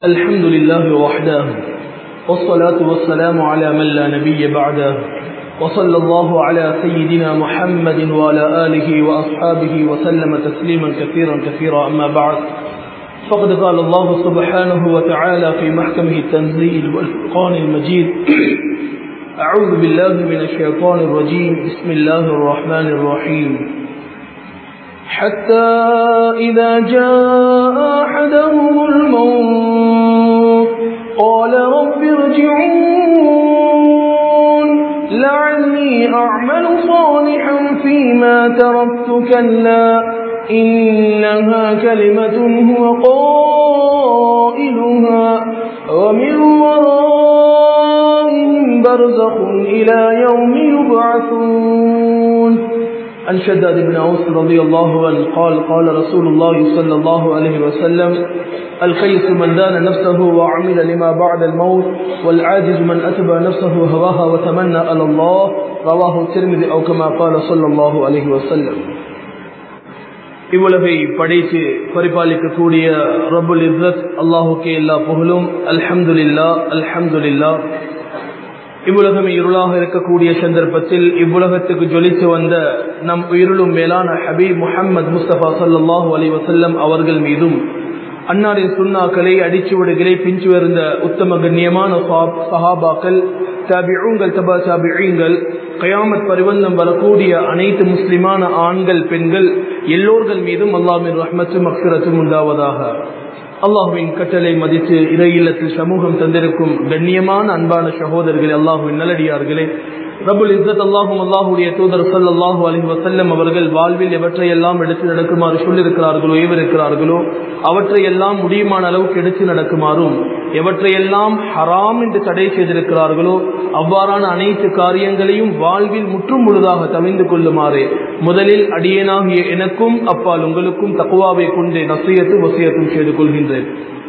الحمد لله وحده والصلاة والسلام على من لا نبي بعده وصلى الله على سيدنا محمد وعلى آله وأصحابه وسلم تسليما كثيرا كثيرا أما بعد فقد قال الله سبحانه وتعالى في محكمه التنزيل والفرقان المجيد أعوذ بالله من الشيطان الرجيم بسم الله الرحمن الرحيم حتى إذا جاء أحدهم الموت قال رب ارجعون لعلي أعمل صالحا فيما تركت كلا إنها كلمة هو قائلها ومن ورائهم برزخ إلى يوم يبعثون عن شداد بن أوس رضي الله عنه قال قال رسول الله صلى الله عليه وسلم الخيس من دان نفسه وعمل لما بعد الموت والعاجز من أتبع نفسه هواها وتمنى على الله رواه الترمذي أو كما قال صلى الله عليه وسلم இவ்வுலகை படைத்து பரிபாலிக்கக்கூடிய ரபுல் இஸ்ஸத் அல்லாஹுக்கே எல்லா புகழும் அல்ஹம்துலில்லா அல்ஹம்துலில்லா இவ்வுலகம் இருளாக இருக்கக்கூடிய சந்தர்ப்பத்தில் இவ்வுலகத்துக்கு ஜொலித்து வந்த நம் உயிருளும் மேலான ஹபீப் முஹம்மது முஸ்தபா சல்லாஹூ அலி வசல்லம் அவர்கள் மீதும் அன்னாரின் சுண்ணாக்களை அடிச்சுவடுகளை பிஞ்சு வருந்த உத்தம கண்ணியமான சஹாபாக்கள் தாபிዑங்கள் தபா தாபிழங்கள் கயாமத் பரிவந்தம் வரக்கூடிய அனைத்து முஸ்லிமான ஆண்கள் பெண்கள் எல்லோர்கள் மீதும் அல்லாமின் ரஹ்மத்தும் அக்சரத்தும் உண்டாவதாக அல்லாஹுவின் கட்டளை மதித்து இறை இல்லத்தில் சமூகம் தந்திருக்கும் கண்ணியமான அன்பான சகோதரர்களே அல்லாஹுவின் நல்லடியார்களே ரபுல் இஸ்ஸத் அல்லாஹும் அல்லாஹுடைய தூதர் சல் அல்லாஹூ அலி வசல்லம் அவர்கள் வாழ்வில் எவற்றையெல்லாம் எடுத்து நடக்குமாறு சொல்லியிருக்கிறார்களோ ஏவிருக்கிறார்களோ அவற்றையெல்லாம் முடியுமான அளவுக்கு எடுத்து நடக்குமாறும் எவற்றையெல்லாம் ஹராம் என்று தடை செய்திருக்கிறார்களோ அவ்வாறான அனைத்து காரியங்களையும் வாழ்வில் முற்றும் முழுதாக தவிந்து கொள்ளுமாறு முதலில் அடியேனாகிய எனக்கும் அப்பால் உங்களுக்கும் தக்குவாவை கொண்டு நசியத்து வசியத்தும் செய்து கொள்கின்றேன்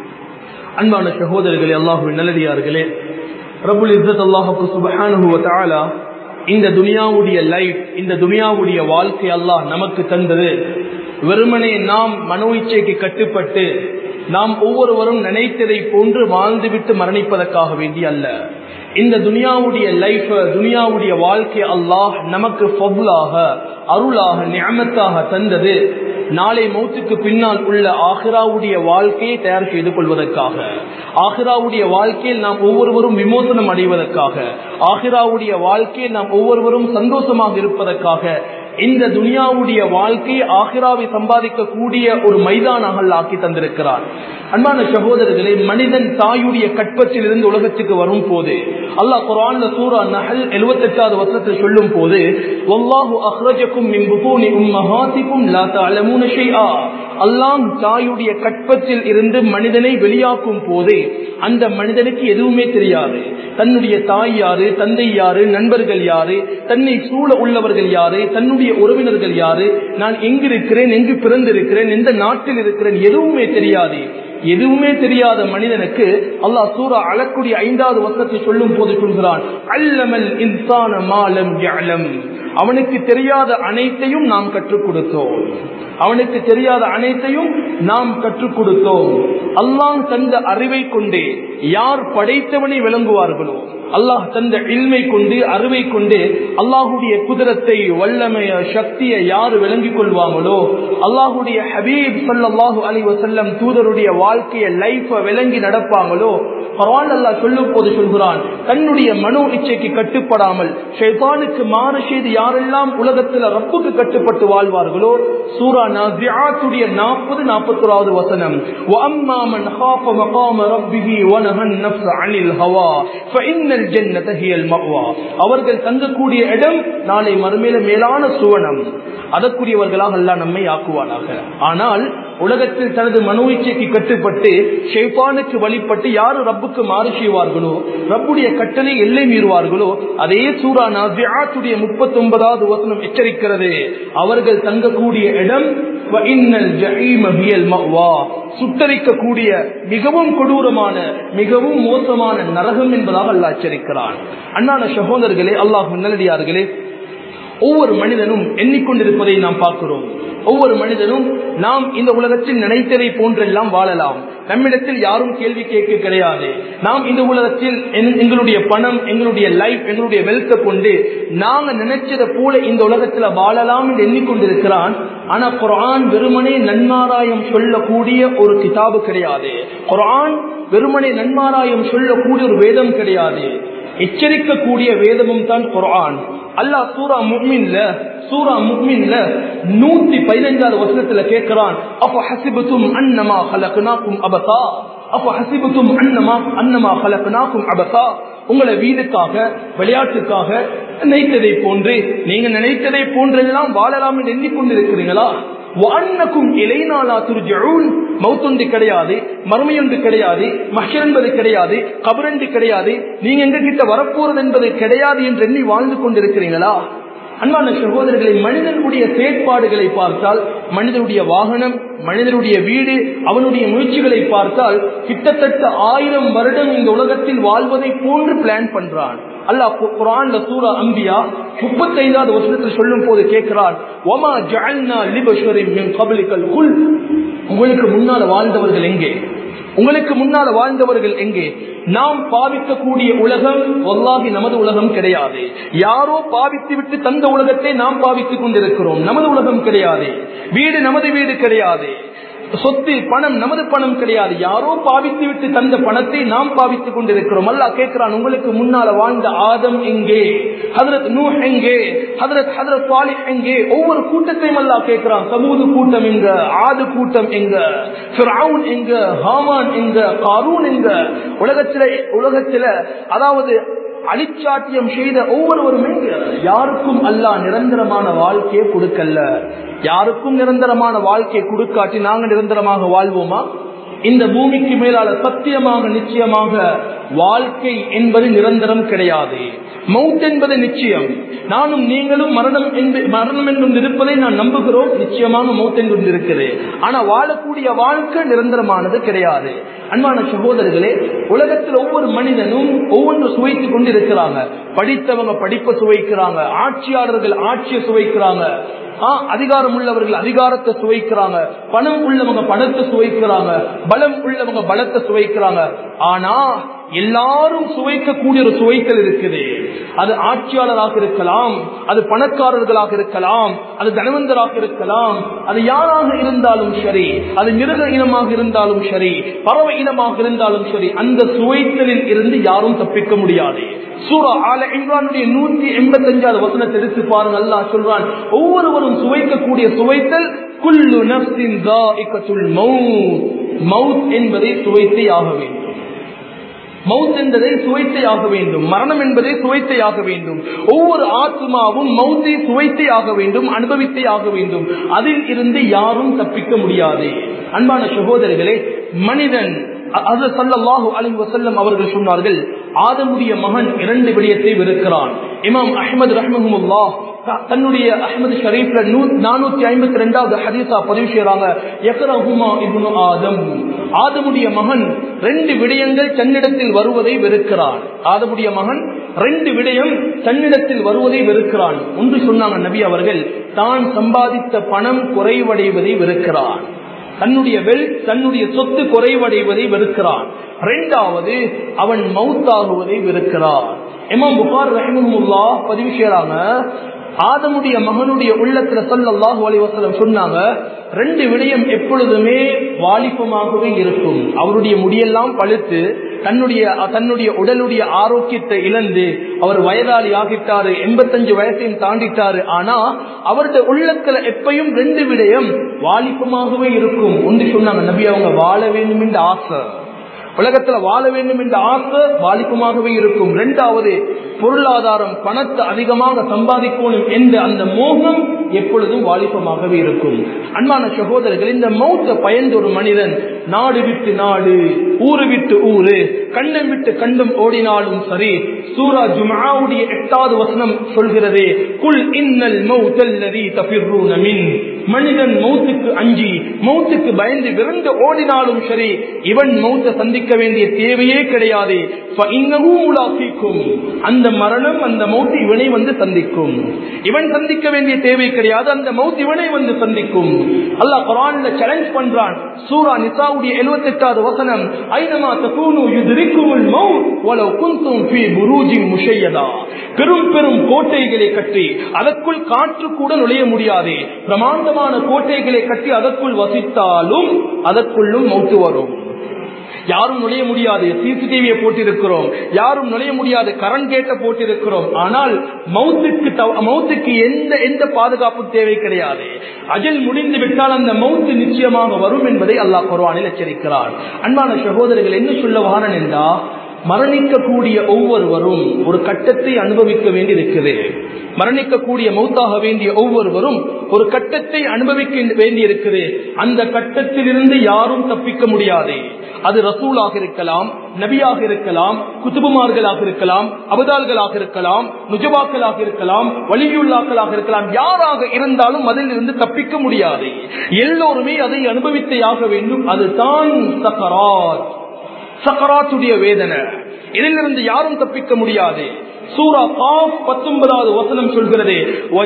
அன்பான சகோதரர்களே அல்லாஹுவின் நல்லடியார்களே ரபுல் இஸ்ஸத் அல்லாஹுக்கு சுபஹானுஹு தஆலா இந்த துனியாவுடைய லைஃப் இந்த துனியாவுடைய வாழ்க்கை அல்லாஹ் நமக்கு தந்தது வெறுமனே நாம் மனோ இச்சைக்கு கட்டுப்பட்டு நாம் ஒவ்வொருவரும் நினைத்ததை போன்று வாழ்ந்துவிட்டு மரணிப்பதற்காக வேண்டி அல்ல இந்த துனியாவுடைய லைஃப் துனியாவுடைய வாழ்க்கை அல்லாஹ் நமக்கு ஃபபுலாக அருளாக நியமத்தாக தந்தது நாளை மௌத்துக்கு பின்னால் உள்ள ஆஹிராவுடைய வாழ்க்கையை தயார் செய்து கொள்வதற்காக ஆஹிராவுடைய வாழ்க்கையில் நாம் ஒவ்வொருவரும் விமோசனம் அடைவதற்காக ஆஹிராவுடைய வாழ்க்கையில் நாம் ஒவ்வொருவரும் சந்தோஷமாக இருப்பதற்காக இந்த துனியாவுடைய வாழ்க்கை ஆஹிராவை சம்பாதிக்கக்கூடிய ஒரு மைதானாக ஆக்கி தந்திருக்கிறார் அன்பான சகோதரர்களே மனிதன் தாயுடைய கற்பத்தில் இருந்து உலகத்துக்கு வரும் போது அல்லாஹ் குரான் சூரா நகல் எழுபத்தி எட்டாவது வருஷத்தில் சொல்லும் போது ஒல்லாஹு அஹ்ரஜக்கும் உம்மஹாத்திக்கும் லா தஅலமூன ஷைஆ அல்லாம் தாயுடைய கற்பத்தில் இருந்து மனிதனை வெளியாக்கும் போதே அந்த மனிதனுக்கு எதுவுமே தெரியாது தன்னுடைய தாய் யாரு தந்தை யாரு நண்பர்கள் யாரு தன்னை சூழ உள்ளவர்கள் யாரு தன்னுடைய உறவினர்கள் யாரு நான் எங்கிருக்கிறேன் எங்கு பிறந்திருக்கிறேன் எந்த நாட்டில் இருக்கிறேன் எதுவுமே தெரியாது எதுவுமே தெரியாத மனிதனுக்கு அல்லாஹ் சூரா அழக்கூடிய ஐந்தாவது வசத்தை சொல்லும் போது சொல்கிறான் அல்லமல் இன்சான மாலம் யலம் அவனுக்கு தெரியாத அனைத்தையும் நாம் கற்றுக் கொடுத்தோம் அவனுக்கு தெரியாத அனைத்தையும் நாம் கற்றுக் கொடுத்தோம் அல்லாஹ் தந்த அறிவை கொண்டே யார் படைத்தவனை விளங்குவார்களோ அல்லாஹ் தந்த இல்மை கொண்டு அறிவை கொண்டு அல்லாஹுடைய குதிரத்தை வல்லமைய சக்தியை யார் விளங்கிக் கொள்வாங்களோ அல்லாஹுடைய ஹபீப் சல்லாஹூ அலி வசல்லம் தூதருடைய வாழ்க்கைய லைஃப விளங்கி நடப்பாங்களோ பரவான் அல்லா சொல்லும் போது சொல்கிறான் தன்னுடைய மனோ இச்சைக்கு கட்டுப்படாமல் ஷைபானுக்கு மாறு செய்து யாரெல்லாம் உலகத்தில் ரப்புக்கு கட்டுப்பட்டு வாழ்வார்களோ சூரா நாசியாத்துடைய நாற்பது நாற்பத்தோராவது வசனம் وَأَمَّا مَنْ خَافَ مَقَامَ رَبِّهِ وَنَهَى النَّفْسَ عَنِ الْهَوَى فَإِنَّ الْجَنَّةَ هِيَ الْمَأْوَى அவர்கள் தங்கக்கூடிய இடம் நாளை மறுமையில மேலான சுவனம் அதற்குரியவர்களாக அல்லாஹ் நம்மை ஆக்குவானாக ஆனால் உலகத்தில் தனது மனோ இச்சைக்கு கட்டுப்பட்டு ஷெய்பானுக்கு வழிபட்டு யாரு ரப்புக்கு மாறு செய்வார்களோ ரப்புடைய கட்டளை எல்லை மீறுவார்களோ அதே சூரா நாசியாத்துடைய முப்பத்தி ஒன்பதாவது வசனம் எச்சரிக்கிறது அவர்கள் தங்கக்கூடிய இடம் சுட்டரிக்கக்கூடிய மிகவும் கொடூரமான மிகவும் மோசமான நரகம் என்பதாக அல்லா எச்சரிக்கிறான் அண்ணான சகோதரர்களே அல்லாஹ் நல்லடியார்களே ஒவ்வொரு மனிதனும் எண்ணிக்கொண்டிருப்பதை நாம் பார்க்கிறோம் ஒவ்வொரு மனிதனும் நாம் இந்த உலகத்தில் நினைத்ததை போன்றெல்லாம் வாழலாம் நம்மிடத்தில் யாரும் கேள்வி கேட்க கிடையாது நாம் இந்த உலகத்தில் எங்களுடைய பணம் எங்களுடைய லைஃப் எங்களுடைய வெல்த்தை கொண்டு நாங்க நினைச்சதை போல இந்த உலகத்துல வாழலாம் என்று எண்ணிக்கொண்டிருக்கிறான் ஆனா குரான் வெறுமனே நன்மாராயம் சொல்லக்கூடிய ஒரு கிதாபு கிடையாது குரான் வெறுமனே நன்மாராயம் சொல்லக்கூடிய ஒரு வேதம் கிடையாது எச்சரிக்கக்கூடிய வேதமும் தான் குரான் அல்லாஹ் சூரா முக்மின்ல சூரா முக்மின்ல நூத்தி பதினைஞ்சாவது வருஷத்துல கேட்கிறான் அப்ப ஹசிபத்தும் அன்னமா ஹலக்குனாக்கும் அபசா அப்ப ஹசிபத்தும் அன்னமா அன்னமா ஹலக்குனாக்கும் அபசா உங்களை வீடுக்காக விளையாட்டுக்காக நினைத்ததை போன்று நீங்க நினைத்ததை போன்றெல்லாம் வாழலாம் என்று எண்ணிக்கொண்டிருக்கிறீங்களா வான்னக்கும் இலைநாளா துருஜூன் மௌத்தொண்டு கிடையாது மறுமையொன்று கிடையாது மஷர் என்பது கிடையாது கபரண்டு கிடையாது நீங்க எங்க கிட்ட வரப்போறது என்பது கிடையாது என்று எண்ணி வாழ்ந்து கொண்டிருக்கிறீங்களா அன்பான சகோதரர்களை மனிதனுடைய செயற்பாடுகளை பார்த்தால் மனிதனுடைய வாகனம் மனிதனுடைய வீடு அவனுடைய முயற்சிகளை பார்த்தால் கிட்டத்தட்ட ஆயிரம் வருடம் இந்த உலகத்தில் வாழ்வதை போன்று பிளான் பண்றான் அல்லாஹ் குரான்ல சூரா அம்பியா முப்பத்தி ஐந்தாவது வருஷத்தில் சொல்லும் போது கேட்கிறான் ஒமா ஜஅல்னா லிபஷரின் மின் கபலிக்கல் குல் உங்களுக்கு முன்னால வாழ்ந்தவர்கள் எங்கே உங்களுக்கு முன்னால வாழ்ந்தவர்கள் எங்கே நாம் பாவிக்கக்கூடிய உலகம் ஒல்லாகி நமது உலகம் கிடையாது யாரோ பாவித்து விட்டு தந்த உலகத்தை நாம் பாவித்துக் கொண்டிருக்கிறோம் நமது உலகம் கிடையாது வீடு நமது வீடு கிடையாது சொத்து பணம் நமது பணம் கிடையாது யாரோ பாவித்து விட்டு தந்த பணத்தை நாம் பாவித்துக் கொண்டிருக்கிறோம் அல்லா கேட்கிறான் உங்களுக்கு முன்னால வாழ்ந்த ஆதம் எங்கே ஹதரத் நூ எங்கே ஹதரத் ஹதரத் சாலிஹ் எங்கே ஒவ்வொரு கூட்டத்தையும் அல்லா கேட்கிறான் சமூது கூட்டம் எங்க ஆது கூட்டம் எங்க ஃபிரவுன் எங்க ஹாமான் எங்க காரூன் எங்க உலகத்தில உலகத்தில அதாவது அழிச்சாட்டியம் செய்த ஒவ்வொருவரும் யாருக்கும் அல்லா நிரந்தரமான வாழ்க்கையை கொடுக்கல யாருக்கும் நிரந்தரமான வாழ்க்கையை கொடுக்காட்டி நாங்க நிரந்தரமாக வாழ்வோமா இந்த பூமிக்கு மேலால சத்தியமாக நிச்சயமாக வாழ்க்கை என்பது நிரந்தரம் கிடையாது மவுத் என்பது நிச்சயம் நானும் நீங்களும் மரணம் என்று மரணம் என்றும் இருப்பதை நான் நம்புகிறோம் நிச்சயமாக மவுத் என்றும் இருக்குது ஆனா வாழக்கூடிய வாழ்க்கை நிரந்தரமானது கிடையாது அன்பான சகோதரர்களே உலகத்தில் ஒவ்வொரு மனிதனும் ஒவ்வொன்று சுவைத்துக் கொண்டு இருக்கிறாங்க படித்தவங்க படிப்பை சுவைக்கிறாங்க ஆட்சியாளர்கள் ஆட்சியை சுவைக்கிறாங்க அதிகாரம் உள்ளவர்கள் அதிகாரத்தை சுவைக்கிறாங்க பணம் உள்ளவங்க பணத்தை சுவைக்கிறாங்க பலம் உள்ளவங்க பலத்தை சுவைக்கிறாங்க ஆனா எல்லாரும் சுவைக்கக்கூடிய ஒரு சுவைத்தல் இருக்குது அது ஆட்சியாளராக இருக்கலாம் அது பணக்காரர்களாக இருக்கலாம் அது தனவந்தராக இருக்கலாம் அது யாராக இருந்தாலும் சரி அது மிருக இனமாக இருந்தாலும் சரி பறவை இனமாக இருந்தாலும் சரி அந்த சுவைத்தலில் இருந்து யாரும் தப்பிக்க முடியாது சூரா ஆல இம்ரானுடைய நூத்தி எண்பத்தி அஞ்சாவது வசனத்தை எடுத்து பாருங்க அல்லா சொல்றான் ஒவ்வொருவரும் சுவைக்கக்கூடிய சுவைத்தல் குல்லு நப்சின் மவுத் என்பதை சுவைத்தே ஆக வேண்டும் மவுத் என்பதை சுவைத்தே ஆக வேண்டும் மரணம் என்பதை சுவைத்தே ஆக வேண்டும் ஒவ்வொரு ஆத்மாவும் மவுத்தை சுவைத்தே ஆக வேண்டும் அனுபவித்தே ஆக வேண்டும் அதில் இருந்து யாரும் தப்பிக்க முடியாது அன்பான சகோதரர்களே மனிதன் அது சல்லாஹூ அலி வசல்லம் அவர்கள் சொன்னார்கள் ஆதமுடைய மகன் இரண்டு விடயத்தை வெறுக்கிறான் இமாம் அஹமது ரஹ்மஹமுல்லா தன்னுடைய அஹமது ஷரீப்ல நானூத்தி ஐம்பத்தி ரெண்டாவது ஹதீசா பதிவு செய்யறாங்க எக்கரஹுமா இப்னு ஆதம் ஆதமுடைய மகன் ரெண்டு விடயங்கள் தன்னிடத்தில் வருவதை வெறுக்கிறான் ஆதமுடைய மகன் ரெண்டு விடயம் தன்னிடத்தில் வருவதை வெறுக்கிறான் ஒன்று சொன்னாங்க நபி அவர்கள் தான் சம்பாதித்த பணம் குறைவடைவதை வெறுக்கிறான் தன்னுடைய வெல் தன்னுடைய சொத்து குறைவடைவதை வெறுக்கிறான் இரண்டாவது அவன் மவுத்தாகுவதை வெறுக்கிறான் எமாம் புகார் ரஹிமுல்லா பதிவு செய்யறாங்க ஆதமுடைய மகனுடைய உள்ளத்துல சல்லாஹு அலிவசலம் சொன்னாங்க ரெண்டு விடயம் எப்பொழுதுமே வாலிபமாகவே இருக்கும் அவருடைய முடியெல்லாம் பழுத்து தன்னுடைய தன்னுடைய உடலுடைய ஆரோக்கியத்தை இழந்து அவர் வயதாளி ஆகிட்டாரு எண்பத்தஞ்சு வயசையும் தாண்டிட்டாரு ஆனா அவருடைய உள்ளத்துல எப்பயும் ரெண்டு விடயம் வாலிபமாகவே இருக்கும் ஒன்று சொன்னாங்க நபி அவங்க வாழ வேண்டும் என்ற ஆசை உலகத்துல வாழ வேண்டும் என்ற ஆசை வாலிபமாகவே இருக்கும் இரண்டாவது பொருளாதாரம் பணத்தை அதிகமாக சம்பாதிக்கணும் என்ற அந்த மோகம் எப்பொழுதும் வாலிபமாகவே இருக்கும் அன்பான சகோதரர்கள் இந்த மௌத்த பயந்த ஒரு மனிதன் நாடு விட்டு நாடு ஊரு விட்டு ஊரு கண்டம் விட்டு கண்டம் ஓடினாலும் சரி சூரா ஜுமாவுடைய எட்டாவது வசனம் சொல்கிறது குல் இன்னல் மௌத்தல்லதி தபிர்ரூன மின் மனிதன் மௌத்துக்கு அஞ்சி மௌத்துக்கு பயந்து விரண்டு ஓடினாலும் சரி இவன் மௌத்த சந்திக்க வேண்டிய தேவையே கிடையாது அந்த மரணம் அந்த மௌத்து இவனை வந்து சந்திக்கும் இவன் சந்திக்க வேண்டிய தேவை கிடையாது அந்த மௌத் இவனை வந்து சந்திக்கும் அல்லாஹ் குரான்ல சேலஞ்ச் பண்றான் சூரா நிசாவுடைய எழுபத்தி எட்டாவது வசனம் ஐனமா தகூனு யுதிரிக்குமுல் மௌத் வலவ் குந்தும் ஃபீ புரூஜின் முஷையதா பெரும் பெரும் கோட்டைகளை கட்டி அதற்குள் காற்று கூட நுழைய முடியாது பிரமாண்டமான கோட்டைகளை கட்டி அதற்குள் வசித்தாலும் அதற்குள்ளும் மௌத்து வரும் யாரும் நுழைய முடியாது சிசிடிவியை போட்டிருக்கிறோம் யாரும் நுழைய முடியாது கரண் கேட்ட போட்டிருக்கிறோம் ஆனால் மவுத்துக்கு மவுத்துக்கு எந்த எந்த பாதுகாப்பு தேவை கிடையாது அஜல் முடிந்து விட்டால் அந்த மவுத்து நிச்சயமாக வரும் என்பதை அல்லாஹ் குர்வானில் எச்சரிக்கிறார் அன்பான சகோதரர்கள் என்ன சொல்ல வாரன் என்றா மரணிக்கக்கூடிய ஒவ்வொருவரும் ஒரு கட்டத்தை அனுபவிக்க வேண்டி இருக்குது மரணிக்கக்கூடிய மௌத்தாக வேண்டிய ஒவ்வொருவரும் ஒரு கட்டத்தை அனுபவிக்க வேண்டி இருக்குது அந்த கட்டத்திலிருந்து யாரும் தப்பிக்க முடியாது அது ரசூலாக இருக்கலாம் நபியாக இருக்கலாம் குத்துபுமார்களாக இருக்கலாம் அபதால்களாக இருக்கலாம் நுஜபாக்களாக இருக்கலாம் வலியுள்ளாக்களாக இருக்கலாம் யாராக இருந்தாலும் அதில் இருந்து தப்பிக்க முடியாது எல்லோருமே அதை அனுபவித்தே ஆக வேண்டும் அதுதான் சக்கராத் சக்கராத்துடைய வேதனை இதிலிருந்து யாரும் தப்பிக்க முடியாது சூரா காஃப் பத்தொன்பதாவது வசனம் சொல்கிறது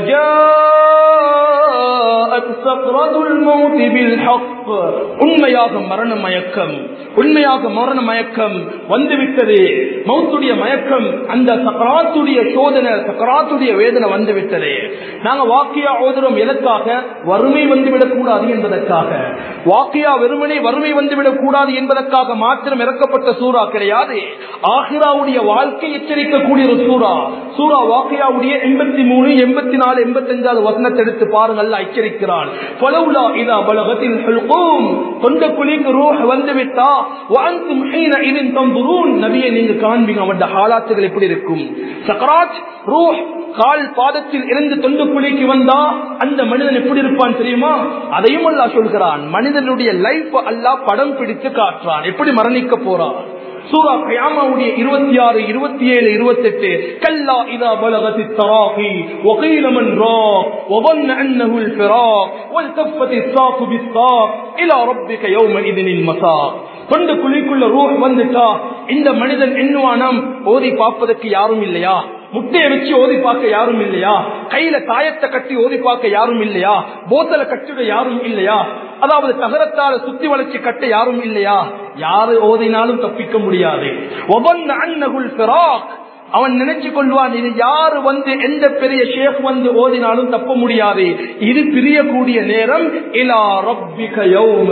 உண்மையாக மரண மயக்கம் உண்மையாக மரண மயக்கம் வந்துவிட்டது மௌத்துடைய மயக்கம் அந்த சக்கராத்துடைய சோதனை சக்கராத்துடைய வேதனை வந்துவிட்டது நாங்க வாக்கியா ஓதுறோம் எதற்காக வறுமை வந்துவிடக் கூடாது என்பதற்காக வாக்கியா வெறுமனே வறுமை வந்துவிடக் கூடாது என்பதற்காக மாத்திரம் இறக்கப்பட்ட சூறா கிடையாது ஆஹிராவுடைய வாழ்க்கை எச்சரிக்கக்கூடிய ஒரு சூறா சூறா வாக்கியாவுடைய எண்பத்தி மூணு எண்பத்தி நாலு எண்பத்தி அஞ்சாவது வசனத்தை எடுத்து பாருங்கள் எச்சரிக்கிறான் பலவுலா இதா பலகத்தில் தொண்ட குழிக்கு ரூஹ் வந்து விட்டா வாந்தும் இதன் தம்புரூன் நபியை நீங்க காண்பீங்க அவருடைய ஹாலாத்துகள் எப்படி இருக்கும் சக்கராஜ் ரூஹ் கால் பாதத்தில் இருந்து தொண்டு குழிக்கு வந்தா அந்த மனிதன் எப்படி இருப்பான் தெரியுமா அதையும் அல்லா சொல்கிறான் மனிதனுடைய லைஃப் அல்லா படம் பிடித்து காட்டுறான் எப்படி மரணிக்க போறான் சூரா கயாமாவுடைய இருபத்தி ஆறு இருபத்தி ஏழு இருபத்தி எட்டு கல்லா இதா பலகத்தி தராகி وقيل من راق وظن أنه الفراق والتفت الساق بالساق إلى ربك يومئذ المساق கொண்டு குழிக்குள்ள ரூஹ் வந்துட்டா இந்த மனிதன் என்னுவானாம் ஓதி பார்ப்பதற்கு யாரும் இல்லையா முட்டையை வச்சு ஓதி பார்க்க யாரும் இல்லையா கையில காயத்தை கட்டி ஓதி பார்க்க யாரும் இல்லையா போத்தல கட்டிட யாரும் இல்லையா அதாவது தகரத்தால சுத்தி வளைச்சு கட்ட யாரும் இல்லையா யாரு ஓதினாலும் தப்பிக்க முடியாது அவன் நினைச்சு கொள்வான் இது யாரு வந்து எந்த பெரிய ஷேக் வந்து ஓதினாலும் தப்ப முடியாது இது பிரியக்கூடிய நேரம் இலா ரப்பிக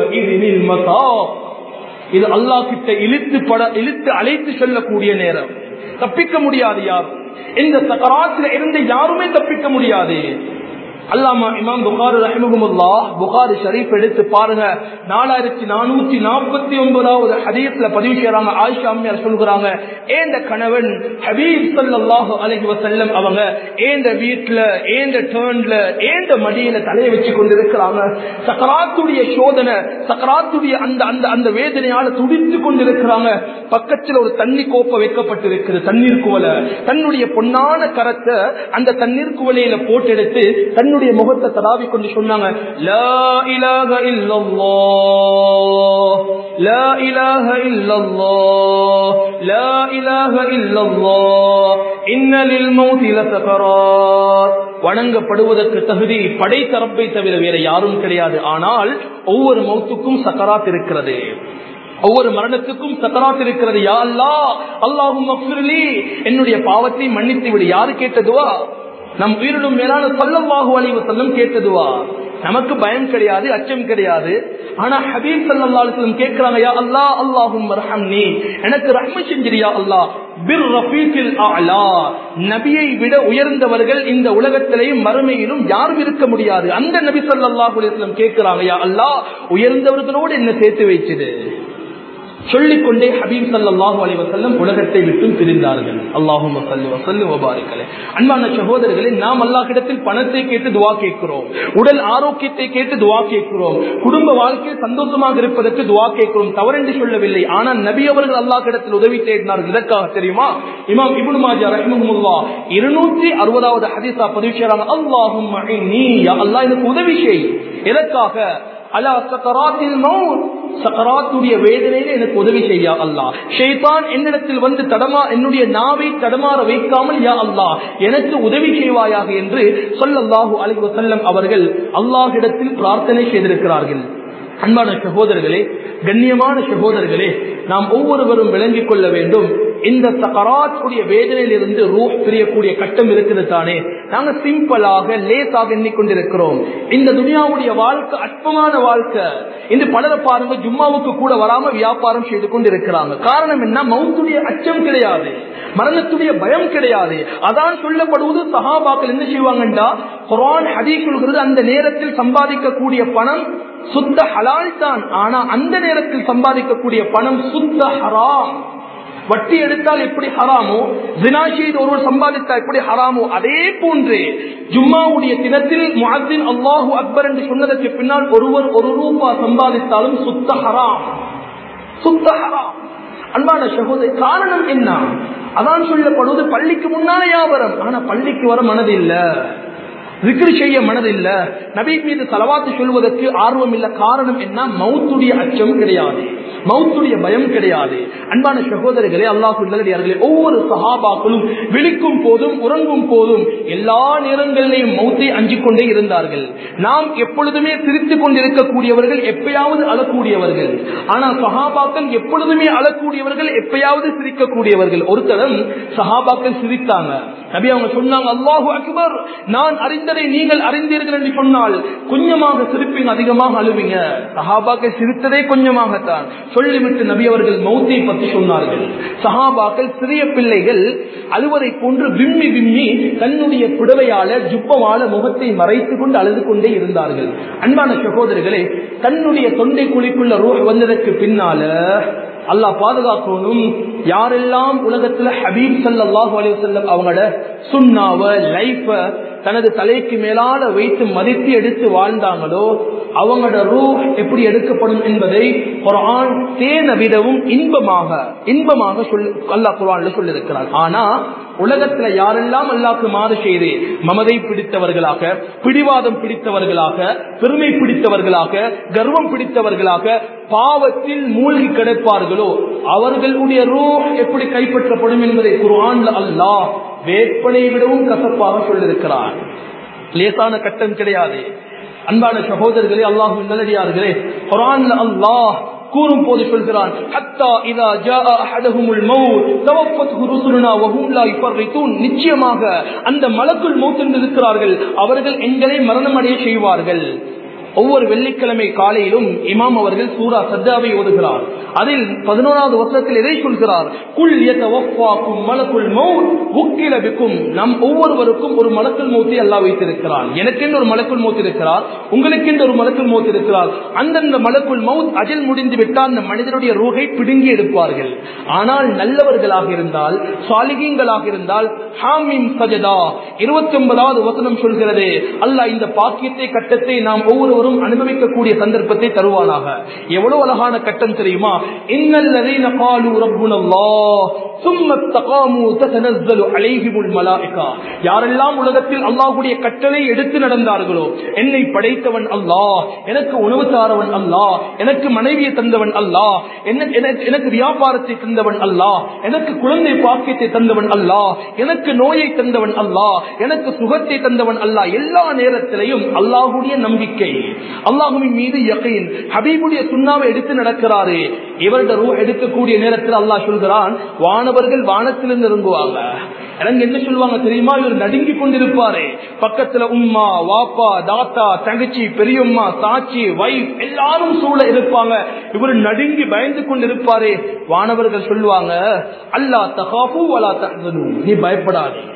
இது அல்லா கிட்ட இழுத்து பட இழுத்து அழைத்து செல்லக்கூடிய நேரம் தப்பிக்க முடியாது யாரும் இந்த சக்கராத்துல இருந்து யாருமே தப்பிக்க முடியாது அல்லாமா இமாம் புகாரி ரஹிமகுமுல்லா புகாரி ஷரீப் எடுத்து பாருங்க நாலாயிரத்தி நானூத்தி நாற்பத்தி ஒன்பதாவது ஹதீஸ்ல பதிவு செய்யறாங்க ஆயிஷா அம்மையார் சொல்கிறாங்க ஏந்த கணவன் ஹபீப் சல்லாஹு அலஹி வசல்லம் அவங்க ஏந்த வீட்டுல ஏந்த டேர்ன்ல ஏந்த மடியில தலையை வச்சு கொண்டு இருக்கிறாங்க சக்கராத்துடைய சோதனை சக்கராத்துடைய அந்த அந்த அந்த வேதனையால துடித்து கொண்டிருக்கிறாங்க பக்கத்தில் ஒரு தண்ணி கோப்பை வைக்கப்பட்டிருக்கிறது தண்ணீர் குவலை தன்னுடைய பொன்னான கரத்தை அந்த தண்ணீர் குவலையில போட்டு எடுத்து தன்னுடைய முகத்தை தடாவி கொண்டு சொன்னாங்க லா இலாஹ இல்லல்லாஹ் லா இலாஹ இல்லல்லாஹ் லா இலாஹ இல்லல்லாஹ் இன்ன லில் மௌத்தி லசகராத் வணங்கப்படுவதற்கு தகுதி படைத்த ரப்பை தவிர வேற யாரும் கிடையாது ஆனால் ஒவ்வொரு மௌத்துக்கும் சக்கராத் இருக்கிறது ஒவ்வொரு மரணத்துக்கும் சக்கராத் இருக்கிறது யா அல்லா அல்லாஹும் என்னுடைய பாவத்தை மன்னித்து விடு யாரு கேட்டதுவா நம் உயிரிடும் மேலான சொல்லவாகு அழிவு செல்லும் கேட்டதுவா நமக்கு பயம் கிடையாது அச்சம் கிடையாது ஆனா ஹபீப் சல்லாஹம் கேட்கிறாங்க யா அல்லா அல்லாஹும் ரஹம்னி எனக்கு ரஹ்ம செஞ்சிரியா அல்லா பிர் ரஃபீக்கில் ஆலா நபியை விட உயர்ந்தவர்கள் இந்த உலகத்திலேயும் மறுமையிலும் யாரும் இருக்க முடியாது அந்த நபி சல்லாஹூ அலிஸ்லம் கேட்கிறாங்க யா அல்லா உயர்ந்தவர்களோடு என்ன சேர்த்து வைச்சது சொல்லிக்கொண்டே ஹபீப் சல்லாஹூ அலி வசல்லம் உலகத்தை விட்டும் பிரிந்தார்கள் அல்லாஹும் அன்பான சகோதரர்களே நாம் அல்லாஹிடத்தில் பணத்தை கேட்டு துவா கேட்கிறோம் உடல் ஆரோக்கியத்தை கேட்டு துவா கேட்கிறோம் குடும்ப வாழ்க்கையில் சந்தோஷமாக இருப்பதற்கு துவா கேட்கிறோம் தவறென்று சொல்லவில்லை ஆனால் நபி அவர்கள் அல்லாஹிடத்தில் உதவி தேடினார்கள் இதற்காக தெரியுமா இமாம் இபுன் மாஜா ரஹ்மஹுல்லா இருநூற்றி அறுபதாவது ஹதீஸா பதிவு செய்யறாங்க அல்லாஹும் நீ அல்லாஹ் எனக்கு உதவி செய் எதற்காக அலா சக்கராத்தில் மவுத் சக்கராத்துடைய வேதனையில எனக்கு உதவி செய்யா அல்லா ஷெய்தான் என்னிடத்தில் வந்து தடமா என்னுடைய நாவை தடமாற வைக்காமல் யா அல்லா எனக்கு உதவி செய்வாயாக என்று சொல்லல்லாஹு அலைஹி வஸல்லம் அவர்கள் அல்லாஹ்விடத்தில் பிரார்த்தனை செய்திருக்கிறார்கள் அன்பான சகோதரர்களே கண்ணியமான சகோதரர்களே நாம் ஒவ்வொருவரும் விளங்கிக் கொள்ள வேண்டும் இந்த சகராத்துடைய வேதனையில் இருந்து ரூஹ் பிரியக்கூடிய கட்டம் இருக்குது தானே நாங்க சிம்பிளாக லேசாக எண்ணிக்கொண்டிருக்கிறோம் இந்த துனியாவுடைய வாழ்க்கை அற்பமான வாழ்க்கை இந்த பலரை பாருங்க ஜும்மாவுக்கு கூட வராம வியாபாரம் செய்து கொண்டு இருக்கிறாங்க காரணம் என்ன மவுத்துடைய அச்சம் கிடையாது மரணத்துடைய பயம் கிடையாது அதான் சொல்லப்படுவது சஹாபாக்கள் என்ன செய்வாங்கண்டா குரான் ஹதீஸ் சொல்கிறது அந்த நேரத்தில் சம்பாதிக்கக்கூடிய பணம் சுத்த ஹலால் தான் ஆனா அந்த நேரத்தில் சம்பாதிக்கக்கூடிய பணம் சுத்த ஹராம் வட்டி எடுத்தால் எப்படி ஹராமோ ஜினா செய்து ஒருவர் சம்பாதித்தால் எப்படி ஹராமோ அதே போன்று ஜும்மாவுடைய தினத்தில் முஹத்தின் அல்லாஹு அக்பர் என்று சொன்னதற்கு பின்னால் ஒருவர் ஒரு ரூபா சம்பாதித்தாலும் சுத்த ஹராம் சுத்த ஹராம் அன்பான சகோதரி காரணம் என்ன அதான் சொல்லப்படுவது பள்ளிக்கு முன்னால வியாபாரம் ஆனா பள்ளிக்கு வர மனது இல்ல விக்ரி செய்ய மனதில்ல நபி மீது தலவாத்து சொல்வதற்கு ஆர்வம் இல்ல காரணம் என்ன மவுத்துடைய அச்சம் கிடையாது மவுத்துடைய பயம் கிடையாது அன்பான சகோதரர்களே அல்லாஹு நல்லடியார்களே ஒவ்வொரு சஹாபாக்களும் விழிக்கும் போதும் உறங்கும் போதும் எல்லா நேரங்களிலேயும் மௌத்தை அஞ்சிக் கொண்டே இருந்தார்கள் நாம் எப்பொழுதுமே சிரித்துக் கொண்டிருக்கக்கூடியவர்கள் எப்பயாவது அழக்கூடியவர்கள் ஆனால் சஹாபாக்கள் எப்பொழுதுமே அழக்கூடியவர்கள் எப்பயாவது சிரிக்கக்கூடியவர்கள் ஒரு தரம் சஹாபாக்கள் சிரித்தாங்க நபி அவங்க சொன்னாங்க அல்லாஹு அக்பர் நான் அறிந்ததை நீங்கள் அறிந்தீர்கள் என்று சொன்னால் கொஞ்சமாக சிரிப்பீங்க அதிகமாக அழுவீங்க சஹாபாக்கள் சிரித்ததே கொஞ்சமாகத்தான் சொல்லிவிட்டு நபி அவர்கள் மௌத்தை பற்றி சொன்னார்கள் சஹாபாக்கள் சிறிய பிள்ளைகள் அழுவதை போன்று விம்மி விம்மி தன்னுடைய புடவையால ஜுப்பவால முகத்தை மறைத்துக் கொண்டு அழுது கொண்டே இருந்தார்கள் அன்பான சகோதரர்களே தன்னுடைய தொண்டை குழிக்குள்ள ரூஹ் வந்ததற்கு பின்னால அல்லாஹ் பாதுகாக்கணும் யாரெல்லாம் உலகத்துல ஹபீப் சல்லாஹூ அலி வல்லம் அவங்களோட சுண்ணாவ லைஃப தனது தலைக்கு மேலால வைத்து மதித்து எடுத்து வாழ்ந்தாங்களோ அவங்களோட ரூ எப்படி எடுக்கப்படும் என்பதை குரான் தேன விடவும் இன்பமாக இன்பமாக சொல் அல்லா குரான்ல சொல்லியிருக்கிறார் ஆனா உலகத்துல யாரெல்லாம் அல்லாக்கு மாறு செய்து மமதை பிடித்தவர்களாக பிடிவாதம் பிடித்தவர்களாக பெருமை பிடித்தவர்களாக கர்வம் பிடித்தவர்களாக பாவத்தில் மூழ்கி கிடப்பார்களோ அவர்களுடைய ரூ எப்படி கைப்பற்றப்படும் என்பதை குரான்ல அல்லாஹ் வேட்பனை விடவும் கசப்பாக சொல்லியிருக்கிறார் லேசான கட்டம் கிடையாது அன்பான சகோதரர்களே அல்லாஹ் நல்லடியார்களே குரான்ல அல்லாஹ் கூறும் போது சொல்கிறான் ஹத்தா இதா ஜா அஹதஹுமுல் மௌத் தவஃபத்ஹு ருசுலுனா வஹும் லா யுஃபர்ரிதூன் நிச்சயமாக அந்த மலக்குள் மௌத் என்று இருக்கிறார்கள் அவர்கள் எங்களை மரணம் அடைய செய்வார்கள் ஒவ்வொரு வெள்ளிக்கிழமை காலையிலும் இமாம் அவர்கள் சூரா சத்தாவை ஓதுகிறார் அதில் பதினோராவது வருஷத்தில் எதை சொல்கிறார் குல் எத்தவஃபாக்கும் மலக்குள் மௌத் உக்கிலபிக்கும் நம் ஒவ்வொருவருக்கும் ஒரு மலக்குள் மௌத்தை அல்லா வைத்திருக்கிறார் எனக்கென்று ஒரு மலக்குள் மௌத் இருக்கிறார் உங்களுக்கென்று ஒரு மலக்குள் மௌத் இருக்கிறார் அந்தந்த மலக்குள் மௌத் அஜல் முடிந்து விட்டால் அந்த மனிதனுடைய ரூகை பிடுங்கி எடுப்பார்கள் ஆனால் நல்லவர்களாக இருந்தால் சாலிகீங்களாக இருந்தால் ஹாமிம் சஜதா இருபத்தி ஒன்பதாவது வசனம் சொல்கிறது அல்லாஹ் இந்த பாக்கியத்தை கட்டத்தை நாம் ஒவ்வொருவரும் அனுபவிக்கக்கூடிய சந்தர்ப்பத்தை தருவானாக எவ்வளவு அழகான கட்டம் தெரியுமா இன்னல்லதீன காலு ரப்புனல்லாஹ் ثم استقاموا تتنزل عليهم الملائكه யாரெல்லாம் உலகத்தில் அல்லாஹ்வுடைய கட்டளை எடுத்து நடந்தார்களோ என்னை படைத்தவன் அல்லாஹ் எனக்கு உணவு தாரவன் அல்லாஹ் எனக்கு மனைவியை தந்தவன் அல்லாஹ் எனக்கு வியாபாரத்தை தந்தவன் அல்லாஹ் எனக்கு குழந்தை பாக்கியத்தை தந்தவன் அல்லாஹ் எனக்கு நோயை தந்தவன் அல்லாஹ் எனக்கு சுகத்தை தந்தவன் அல்லாஹ் எல்லா நேரத்திலையும் அல்லாஹுடைய நம்பிக்கை அல்லாஹுவின் மீது யகைன் ஹபீபுடைய சுண்ணாவை எடுத்து நடக்கிறாரு இவருடைய ரூ எடுக்கக்கூடிய நேரத்தில் அல்லாஹ் சொல்கிறான் வானவர்கள் வானத்திலிருந்து இறங்குவாங்க எனக்கு என்ன சொல்லுவாங்க தெரியுமா இவர் நடுங்கி கொண்டிருப்பாரு பக்கத்துல உம்மா வாப்பா தாத்தா தங்கச்சி பெரியம்மா சாட்சி வைஃப் எல்லாரும் சூழ இருப்பாங்க இவர் நடுங்கி பயந்து கொண்டிருப்பாரு வானவர்கள் சொல்லுவாங்க அல்லா தகாஃபு வலா தஹ்சனு நீ பயப்படாதே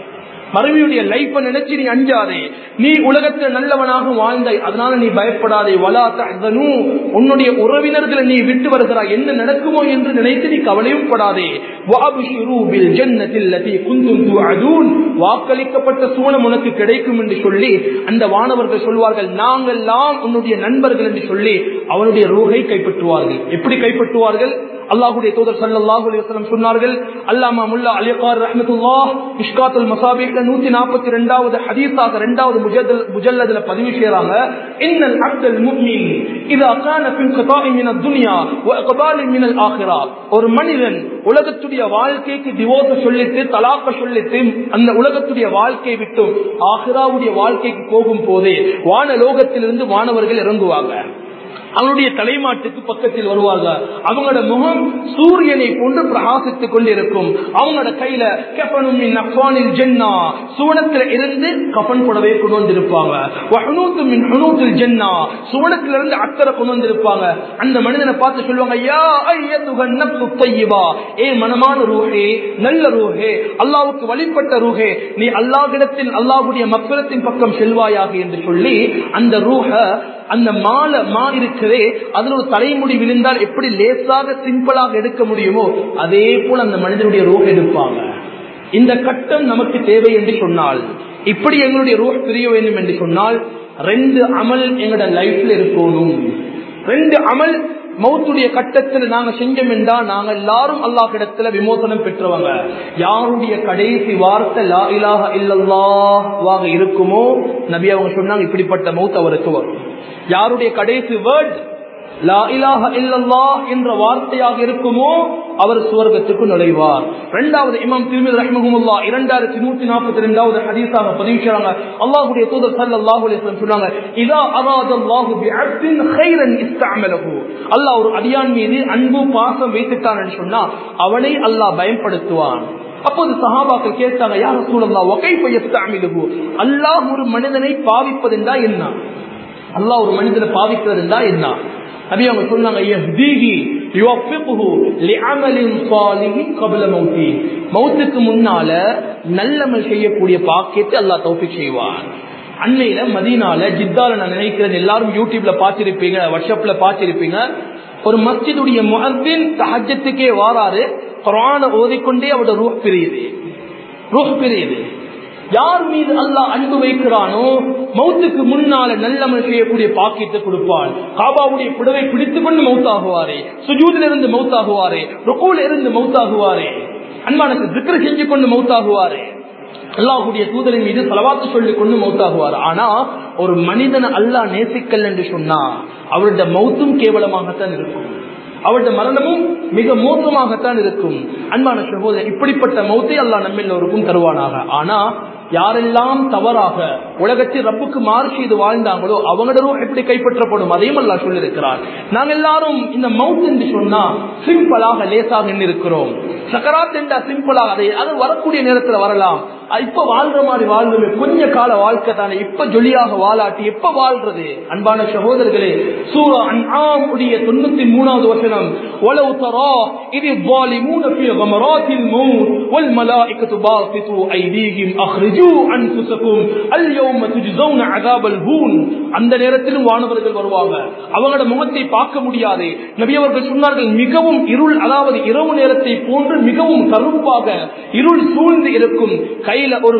மறுமையுடைய லைஃப நினைச்சு நீ அஞ்சாதே நீ உலகத்துல நல்லவனாக வாழ்ந்தாய் அதனால நீ பயப்படாதே வலா தஹ்சனு உன்னுடைய உறவினர்களை நீ விட்டு வருகிறாய் என்ன நடக்குமோ என்று நினைத்து நீ கவலையும் படாதே வாபிஷிரு பில் ஜன்னத்தில் லதி குந்தும் துஅதூன் வாக்களிக்கப்பட்ட சூனம் உனக்கு கிடைக்கும் என்று சொல்லி அந்த வானவர்கள் சொல்வார்கள் நாங்கெல்லாம் உன்னுடைய நண்பர்கள் என்று சொல்லி அவனுடைய ரூகை கைப்பற்றுவார்கள் எப்படி கைப்பற்றுவார்கள் அல்லாஹுடைய தூதர் சல்லாஹூ அலிவசலம் சொன்னார்கள் அல்லாமா முல்லா அலிகார் ரஹமத்துல்லா இஷ்காத்துல் மசாபிக்ல நூத்தி நாற்பத்தி ரெண்டாவது ஹதீஸாக ரெண்டாவது முஜல்லதுல பதிவு செய்யறாங்க இன்னல் அப்தல் முக்மின் இது அக்கான பின் கதாஇ மின துனியா வ கபாலி மினல் ஆஹிரா ஒரு மனிதன் உலகத்துடைய வாழ்க்கைக்கு டிவோர்ஸ் சொல்லிட்டு தலாக்க சொல்லிட்டு அந்த உலகத்துடைய வாழ்க்கை விட்டு ஆஹிராவுடைய வாழ்க்கைக்கு போகும் போதே வான லோகத்திலிருந்து வானவர்கள் இறங்குவாங்க அவனுடைய தலைமாட்டுக்கு பக்கத்தில் வருவாங்க அவங்களோட முகம் சூரியனை போன்று பிரகாசித்துக் கொண்டிருக்கும் அவங்களோட கையில கெப்பனும் நஃபானில் ஜென்னா சுவனத்துல இருந்து கஃபன் புடவை கொண்டு வந்திருப்பாங்க வஹனூத்து மின் ஹனூத்தில் ஜென்னா சுவனத்துல இருந்து அக்கறை கொண்டு வந்திருப்பாங்க அந்த மனிதனை பார்த்து சொல்லுவாங்க யா ஐயத்துகன் நப்சு தையிபா ஏ மனமான ரூஹே நல்ல ரூஹே அல்லாவுக்கு வழிபட்ட ரூஹே நீ அல்லாஹ்விடத்தில் அல்லாஹ்வுடைய மக்களத்தின் பக்கம் செல்வாயாக என்று சொல்லி அந்த ரூஹ அந்த மாலை மா இருக்கிறதே அதுல ஒரு தலைமுடி விழுந்தால் எப்படி லேசாக சிம்பிளாக எடுக்க முடியுமோ அதே போல அந்த மனிதனுடைய ரூஹ் எடுப்பாங்க இந்த கட்டம் நமக்கு தேவை என்று சொன்னால் இப்படி எங்களுடைய ரூஹ் பிரிய வேண்டும் என்று சொன்னால் ரெண்டு அமல் எங்களோட லைஃப்ல இருக்கணும் ரெண்டு அமல் மௌத்துடைய கட்டத்தில் நாங்க செஞ்சோம் என்றா நாங்க எல்லாரும் அல்லாஹ் இடத்துல விமோசனம் பெற்றவங்க யாருடைய கடைசி வார்த்தை லா இலாஹ இல்லல்லாஹ் இருக்குமோ நபி அவங்க சொன்னாங்க இப்படிப்பட்ட மௌத் அவருக்கு வரும் யாருடைய கடைசி வேர்ட் லா இலாஹ இல்லல்லா என்ற வார்த்தையாக இருக்குமோ அவர் சுவர்க்கத்துக்கு நுழைவார் இரண்டாவது இமாம் திருமதி ரஹ்மஹமுல்லா இரண்டாயிரத்தி நூத்தி நாற்பத்தி ரெண்டாவது ஹதீஸாக பதிவு செய்றாங்க அல்லாஹ்வுடைய தூதர் ஸல்லல்லாஹு அலைஹி வஸல்லம் சொன்னாங்க இதா அராதல்லாஹு பிஅப்தின் கைரன் இஸ்தஅமலஹு அல்லாஹ் ஒரு அடியான் மீது அன்பு பாசம் வைத்துட்டான்னு சொன்னா அவனை அல்லாஹ் பயன்படுத்துவான் அப்போது சஹாபாக்கள் கேட்டாங்க யார் சூழல்லா ஒகை பையஸ்தாமிலுகு அல்லாஹ் ஒரு மனிதனை பாவிப்பதென்றா என்ன அல்லாஹ் ஒரு மனிதனை பாவிக்கிறதுண்டா என்ன நபி அவங்க சொன்னாங்க யஹ்தீஹி யுவஃபிகுஹு லிஅமலின் ஸாலிஹின் கப்ல மௌத்தி மௌத்துக்கு முன்னால நல்லமல் செய்யக்கூடிய பாக்கியத்தை அல்லாஹ் தௌஃபீக் செய்வான் அண்மையில மதீனால ஜித்தால நான் நினைக்கிறேன் எல்லாரும் யூடியூப்ல பார்த்திருப்பீங்க வாட்ஸ்அப்ல பார்த்திருப்பீங்க ஒரு மஸ்ஜிதுடைய முஹத்தின் தஹஜத்துக்கே வாராரு குரான ஓதிக்கொண்டே அவரோட ரூஹ் பிரியுது ரூஹ் பிரியுது யார் மீது அல்லாஹ் அன்பு வைக்கிறானோ மௌத்துக்கு முன்னால நல்லமல் செய்யக்கூடிய பாக்கியத்தை கொடுப்பான் காபாவுடைய புடவை பிடித்துக் கொண்டு மௌத்தாகுவாரே சுஜூதில் இருந்து மௌத்தாகுவாரே ருக்கூல இருந்து மௌத்தாகுவாரே அன்பானுக்கு திக்ர செஞ்சு கொண்டு மௌத்தாகுவாரே அல்லாஹுடைய தூதரின் மீது செலவாத்து சொல்லிக் கொண்டு மௌத்தாகுவார் ஆனா ஒரு மனிதனை அல்லாஹ் நேசிக்கல் என்று சொன்னா அவருடைய மௌத்தும் கேவலமாகத்தான் இருக்கும் அவருடைய மரணமும் மிக மோசமாகத்தான் இருக்கும் அன்பான சகோதரர் இப்படிப்பட்ட மௌத்தை அல்லாஹ் நம்ம எல்லோருக்கும் தருவானாக ஆனா யாரெல்லாம் தவறாக உலகத்தில் ரப்புக்கு மாறு செய்து வாழ்ந்தாங்களோ அவங்களும் எப்படி கைப்பற்றப்படும் அதையும் அல்லா சொல்லியிருக்கிறார் நாங்க எல்லாரும் இந்த மவுத் என்று சொன்னா சிம்பிளாக லேசாக இருக்கிறோம் சக்கராத் என்றா சிம்பிளாக அதை அது வரக்கூடிய நேரத்தில் வரலாம் இப்ப வாழ்ற மாதிரி வாழ்றது கொஞ்ச கால வாழ்க்கை தானே இப்ப ஜொலியாக வாழாட்டி எப்ப வாழ்றது அன்பான சகோதரர்களே சூரா அன்ஆம் உடைய தொண்ணூத்தி மூணாவது வசனம் وَلَوْ تَرَى إِذِ الظَّالِمُونَ فِي غَمَرَاتِ الْمَوْتِ وَالْمَلَائِكَةُ بَاسِطُو أَيْدِيهِمْ أَخْرِجُوا أَنفُسَكُمْ الْيَوْمَ تُجْزَوْنَ عَذَابَ الْهُونِ அந்த நேரத்திலும் வானவர்கள் வருவாங்க அவங்களோட முகத்தை பார்க்க முடியாது நபி அவர்கள் சொன்னார்கள் மிகவும் இருள் அதாவது இரவு நேரத்தை போன்று மிகவும் கருப்பாக இருள் சூழ்ந்து இருக்கும் கையில ஒரு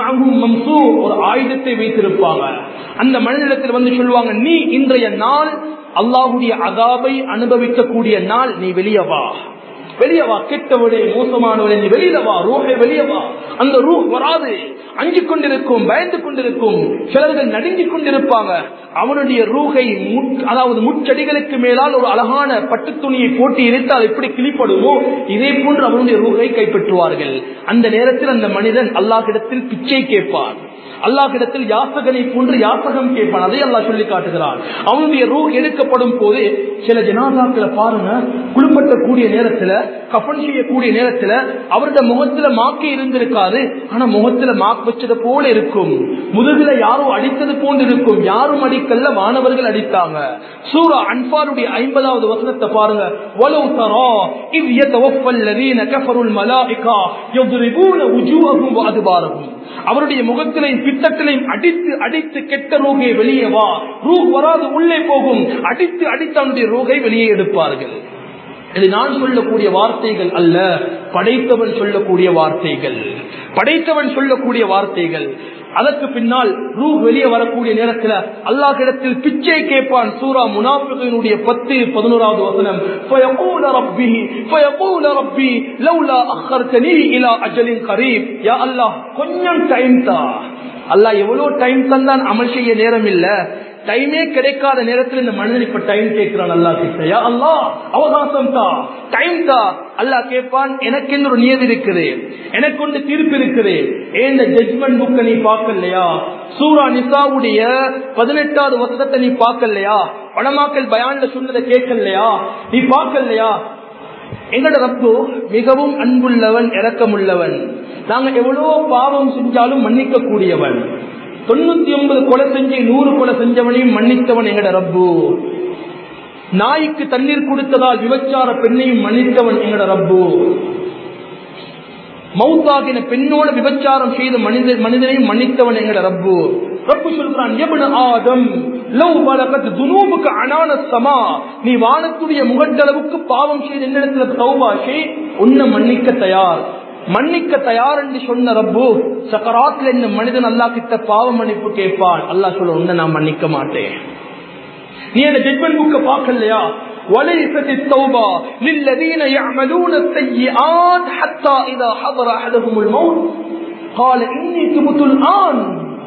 மம்சூ ஒரு ஆயுதத்தை வைத்திருப்பாங்க அந்த மனிதனிடத்தில் வந்து சொல்லுவாங்க நீ இன்றைய நாள் அல்லாஹுடைய அகாபை அனுபவிக்கக்கூடிய நாள் நீ வெளியவா வெளியவா கெட்டவளே மோசமானவளே நீ வெளியிலவா ரூஹை வெளியவா அந்த ரூஹ் வராது அஞ்சு கொண்டிருக்கும் பயந்து கொண்டிருக்கும் சிலர்கள் நடுங்கிக் கொண்டிருப்பாங்க அவனுடைய ரூகை அதாவது முச்செடிகளுக்கு மேலால் ஒரு அழகான பட்டு துணியை போட்டு இணைத்தால் எப்படி கிளிப்படுமோ இதே போன்று அவனுடைய ரூகை கைப்பற்றுவார்கள் அந்த நேரத்தில் அந்த மனிதன் அல்லாஹிடத்தில் பிச்சை கேட்பான் அல்லாஹிடத்தில் யாசகனை போன்று யாசகம் கேட்பான் அதை அல்லாஹ் சொல்லி காட்டுகிறான் அவனுடைய ரூ எடுக்கப்படும் போது சில ஜனாதாக்களை பாருங்க குளிப்பட்டக்கூடிய நேரத்துல கஃன் செய்யக்கூடிய நேரத்துல அவருடைய முகத்துல மாக்கே இருந்திருக்காது ஆனா முகத்துல மாக் வச்சது போல இருக்கும் முதுகுல யாரும் அடித்தது போன்று இருக்கும் யாரும் அடிக்கல்ல மாணவர்கள் அடித்தாங்க சூரா அன்பாருடைய ஐம்பதாவது வசனத்தை பாருங்க வலவு தரா இவ் யதவஃபல் லதீன கஃபருல் மலாயிகா யضربون وجوههم وادبارهم அவருடைய முகத்திலையும் பித்தத்திலையும் அடித்து அடித்து கெட்ட ரூகை வெளியே வா ரூ வராது உள்ளே போகும் அடித்து அடித்து அவனுடைய ரூகை வெளியே எடுப்பார்கள் இது நான் சொல்லக்கூடிய வார்த்தைகள் அல்ல படைத்தவன் சொல்லக்கூடிய வார்த்தைகள் படைத்தவன் சொல்லக்கூடிய வார்த்தைகள் அதற்கு பின்னால் ரூ வெளியே வரக்கூடிய நேரத்தில் அல்லாஹிடத்தில் பிச்சை கேட்பான் சூரா முனாஃபிகினுடைய பத்து பதினோராவது வசனம் فيقول ربي فيقول ربي لولا اخرتني الى اجل قريب يا الله கொஞ்சம் டைம் தா அல்லாஹ் எவ்வளவு டைம் தந்தான் அமல் செய்ய நேரம் இல்ல டைமே கிடைக்காத நேரத்தில் இந்த மனிதன் இப்ப டைம் கேட்கிறான் அல்லா கிட்டயா அல்லா அவகாசம் தா டைம் தா அல்லா கேட்பான் எனக்கு ஒரு நியதி இருக்குது எனக்கு ஒன்று தீர்ப்பு இருக்குது ஏன் இந்த ஜட்மெண்ட் புக்கை நீ பார்க்கலையா சூரா நிசாவுடைய பதினெட்டாவது வசனத்தை நீ பார்க்கலையா பணமாக்கல் பயான்ல சொன்னதை கேட்கலையா நீ பார்க்கலையா எங்களோட ரப்பு மிகவும் அன்புள்ளவன் இரக்கமுள்ளவன் நாங்க எவ்வளவு பாவம் செஞ்சாலும் மன்னிக்க கூடியவன் தொண்ணூத்தி ஒன்பது கொலை செஞ்சு நூறு கொலை செஞ்சவனையும் மன்னித்தவன் எங்கட ரப்பு நாய்க்கு தண்ணீர் கொடுத்ததால் விபச்சார பெண்ணையும் மன்னித்தவன் எங்கட ரப்பு மௌத்தாகின பெண்ணோட விபச்சாரம் செய்த மனித மனிதனையும் மன்னித்தவன் எங்கட ரப்பு ரப்பு சொல்றான் எவன ஆதம் லவ் பலகத் துனூபுக்கு அனான சமா நீ வானத்துடைய முகட்டளவுக்கு பாவம் செய்த என்னிடத்துல தௌபாஷி உன்னை மன்னிக்க தயார் மன்னிக்க தயார் என்று சொன்ன ரப்பு சக்கராத்துல இந்த மனிதன் அல்லா கிட்ட பாவ மன்னிப்பு கேட்பான் அல்லா சொல்ல உன்னை நான் மன்னிக்க மாட்டேன் நீ அந்த ஜட்மெண்ட் புக்க பார்க்கலையா وليست التوبة للذين يعملون السيئات حتى إذا حضر أحدهم الموت قال إني تبت الآن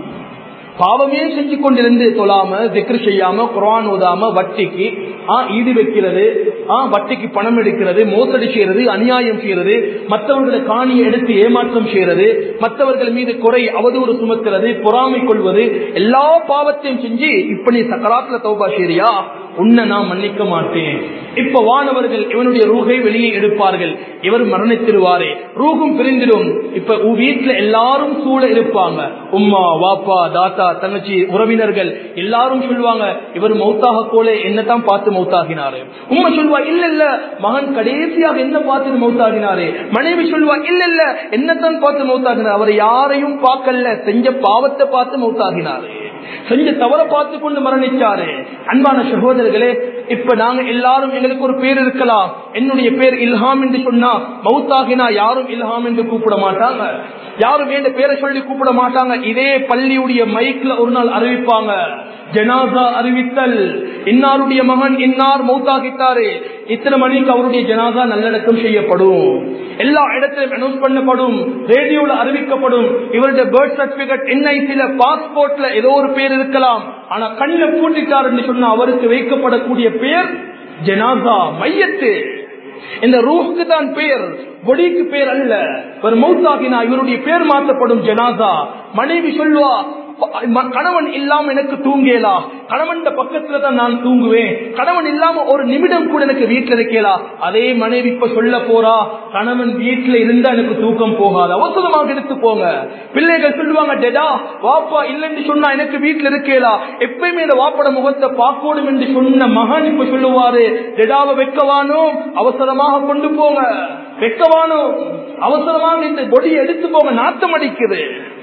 பாவமே செஞ்சு கொண்டிருந்து தொழாம திக்ரு செய்யாம குரான் ஓதாம வட்டிக்கு ஆஹ் ஈடு வைக்கிறது ஆஹ் வட்டிக்கு பணம் எடுக்கிறது மோசடி செய்யறது அநியாயம் செய்யறது மற்றவர்களை காணியை எடுத்து ஏமாற்றம் செய்யறது மற்றவர்கள் மீது குறை அவதூறு சுமத்துறது பொறாமை கொள்வது எல்லா பாவத்தையும் செஞ்சு இப்ப நீ சக்கராத்துல தௌபா செய்றியா உன்னை நான் மன்னிக்க மாட்டேன் இப்ப வானவர்கள் இவனுடைய ரூகை வெளியே எடுப்பார்கள் இவர் மரணித்திருவாரே ரூகும் பிரிந்திடும் இப்ப வீட்டுல எல்லாரும் சூழ இருப்பாங்க உம்மா வாப்பா தாத்தா தங்கச்சி உறவினர்கள் எல்லாரும் சொல்லுவாங்க இவர் மௌத்தாக போல என்னதான் பார்த்து மௌத்தாகினாரு உம்மா சொல்லுவா இல்ல இல்ல மகன் கடைசியாக என்ன பார்த்து மௌத்தாகினாரு மனைவி சொல்லுவா இல்ல இல்ல என்னத்தான் பார்த்து மௌத்தாகினார் அவர் யாரையும் பார்க்கல செஞ்ச பாவத்தை பார்த்து மௌத்தாகினாரு செஞ்ச தவற பார்த்து கொண்டு மரணிச்சாரு அன்பான சகோதரர்களே இப்ப நாங்க எல்லாரும் எங்களுக்கு ஒரு பேர் இருக்கலாம் என்னுடைய பேர் இல்ஹாம் என்று சொன்னா மவுத்தாகினா யாரும் இல்ஹாம் என்று கூப்பிட மாட்டாங்க யாரும் என் பேரை சொல்லி கூப்பிட மாட்டாங்க இதே பள்ளியுடைய மைக்ல ஒரு நாள் அறிவிப்பாங்க ஜனாசா அறிவித்தல் இன்னாருடைய மகன் இன்னார் மௌத்தாகித்தாரு இத்தனை மணிக்கு அவருடைய ஜனாசா நல்லடக்கம் செய்யப்படும் எல்லா இடத்திலும் அனௌன்ஸ் பண்ணப்படும் ரேடியோல அறிவிக்கப்படும் இவருடைய பர்த் சர்டிபிகேட் என்ஐசில பாஸ்போர்ட்ல ஏதோ ஒரு பேர் இருக்கலாம் ஆனா கண்ணை பூட்டிட்டாருன்னு சொன்னா அவருக்கு வைக்கப்படக்கூடிய பேர் ஜனாசா மையத்து இந்த ரூஹுக்கு தான் பேர் பொடிக்கு பேர் அல்ல ஒரு மௌத்தாகினா இவருடைய பேர் மாற்றப்படும் ஜனாசா மனைவி சொல்லுவா கணவன் இல்லாம எனக்கு தூங்கலா கணவன் பக்கத்துல தான் நான் தூங்குவேன் கணவன் இல்லாம ஒரு நிமிடம் கூட எனக்கு வீட்டுல இருக்கலா அதே மனைவி இப்ப சொல்ல போறா கணவன் வீட்டுல இருந்தா எனக்கு தூக்கம் போகாது அவசரமாக எடுத்து போங்க பிள்ளைகள் சொல்லுவாங்க டெடா வாப்பா இல்லைன்னு சொன்னா எனக்கு வீட்டுல இருக்கலா எப்பயுமே இந்த வாப்பட முகத்தை பார்க்கணும் என்று சொன்ன மகன் இப்ப சொல்லுவாரு டெடாவை வைக்கவானோ அவசரமாக கொண்டு போங்க வைக்கவானோ அவசரமாக இந்த பொடியை எடுத்து போங்க நாத்தம் அடிக்குது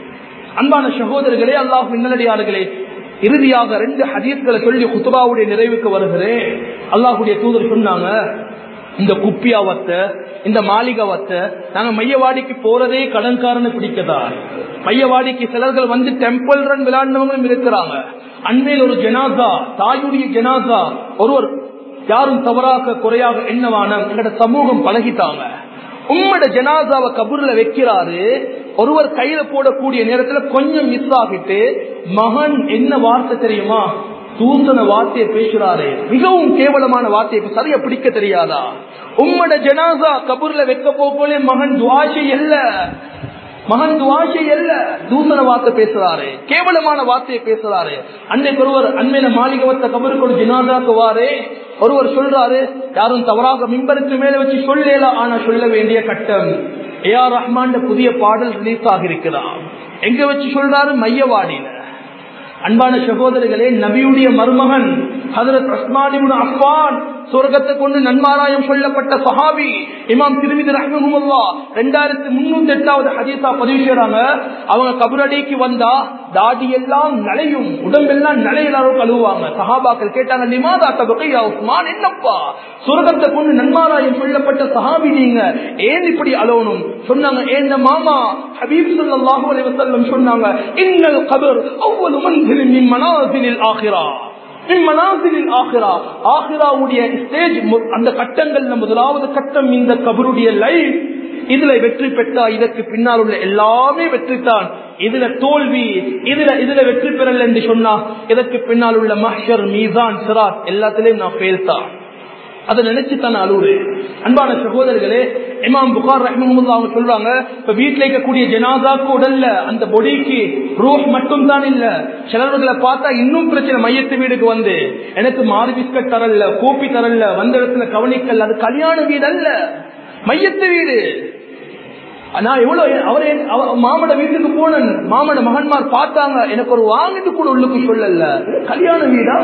அன்பான சகோதரர்களே அல்லாஹ் மின்னலடியார்களே இறுதியாக ரெண்டு ஹதீஸ்களை சொல்லி குத்துபாவுடைய நிறைவுக்கு வருகிறேன் அல்லாஹுடைய தூதர் சொன்னாங்க இந்த குப்பியாவத்தை இந்த மாளிகாவத்தை நாங்க மையவாடிக்கு போறதே கடன்காரனு பிடிக்கதா மையவாடிக்கு சிலர்கள் வந்து டெம்பிள் ரன் விளையாடினவங்களும் இருக்கிறாங்க அண்மையில் ஒரு ஜனாசா தாயுடைய ஜனாசா ஒருவர் யாரும் தவறாக குறையாக எண்ணவான எங்கட சமூகம் பழகிட்டாங்க உம்மட ஜனாசாவை கபூர்ல வைக்கிறாரு ஒருவர் கையில போடக்கூடிய நேரத்துல கொஞ்சம் மிஸ் ஆகிட்டு மகன் என்ன வார்த்தை தெரியுமா தூசண வார்த்தையை பேசுறாரு மிகவும் கேவலமான வார்த்தையை சரியா பிடிக்க தெரியாதா உம்மட ஜனாசா கபூர்ல வைக்க போகலே மகன் துவாஷை இல்ல மகன் துவாஷை அல்ல தூசண வார்த்தை பேசுறாரு கேவலமான வார்த்தையை பேசுறாரு அன்னைக்கு ஒருவர் அண்மையில மாளிகவத்த கபருக்கு ஒரு ஜினாதாக்குவாரே ஒருவர் சொல்றாரு யாரும் தவறாக மிம்பருக்கு மேல வச்சு சொல்லல ஆனா சொல்ல வேண்டிய கட்டம் ஏ ஆர் ரஹ்மான் புதிய பாடல் ரிலீஸ் ஆகிருக்கிறார் எங்க வச்சு சொல்றாரு மையவாடியில அன்பான சகோதரர்களே நபியுடைய மருமகன் ஹதரத் அஸ்மானிபுன் அஃபான் சொர்க்கத்தை கொண்டு நன்மாராயம் சொல்லப்பட்ட சஹாபி இமாம் திருமிதி ரஹ்மஹுல்லா ரெண்டாயிரத்தி முன்னூத்தி எட்டாவது ஹதீஸா பதிவு செய்யறாங்க அவங்க கபரடிக்கு வந்தா தாடி எல்லாம் நலையும் உடம்பெல்லாம் நலையிலாரும் கழுவுவாங்க சஹாபாக்கள் கேட்டாங்க நிமாதா தபகையா உஸ்மான் என்னப்பா சொர்க்கத்தை கொண்டு நன்மாராயம் சொல்லப்பட்ட சஹாபி நீங்க ஏன் இப்படி அலோனும் சொன்னாங்க ஏன் மாமா ஹபீப் ஸல்லல்லாஹு அலைஹி வஸல்லம் சொன்னாங்க இன்னல் கபர் அவ்வளவு மன்சிலின் மின் மனாசிலில் ஆகிரா ஸ்டேஜ் அந்த கட்டங்கள்ல முதலாவது கட்டம் இந்த கபருடைய லைஃப் இதுல வெற்றி பெற்றா இதற்கு பின்னால் உள்ள எல்லாமே வெற்றி தான் இதுல தோல்வி இதுல இதுல வெற்றி பெறல என்று சொன்னா இதற்கு பின்னால் உள்ள மஹர் மீசான் சிராத் எல்லாத்திலையும் நான் ஃபெயில் தான் அதை நினைச்சு தான் அழுவுரு அன்பான சகோதரர்களே இமாம் புகார் ரஹ்மமுல்லா அவங்க சொல்றாங்க இப்ப வீட்டுல இருக்கக்கூடிய ஜனாதாக்கு உடல்ல அந்த பொடிக்கு ரூஹ் மட்டும் தான் இல்ல சிலர்களை பார்த்தா இன்னும் பிரச்சனை மையத்து வீடுக்கு வந்து எனக்கு மாறு பிஸ்கட் தரல கோப்பி தரல வந்த இடத்துல கவனிக்கல் அது கல்யாண வீடு அல்ல மையத்து வீடு நான் எவ்வளவு அவரே மாமட வீட்டுக்கு போனேன் மாமட மகன்மார் பார்த்தாங்க எனக்கு ஒரு வாங்கிட்டு கூட உள்ளுக்கு சொல்லல கல்யாண வீடா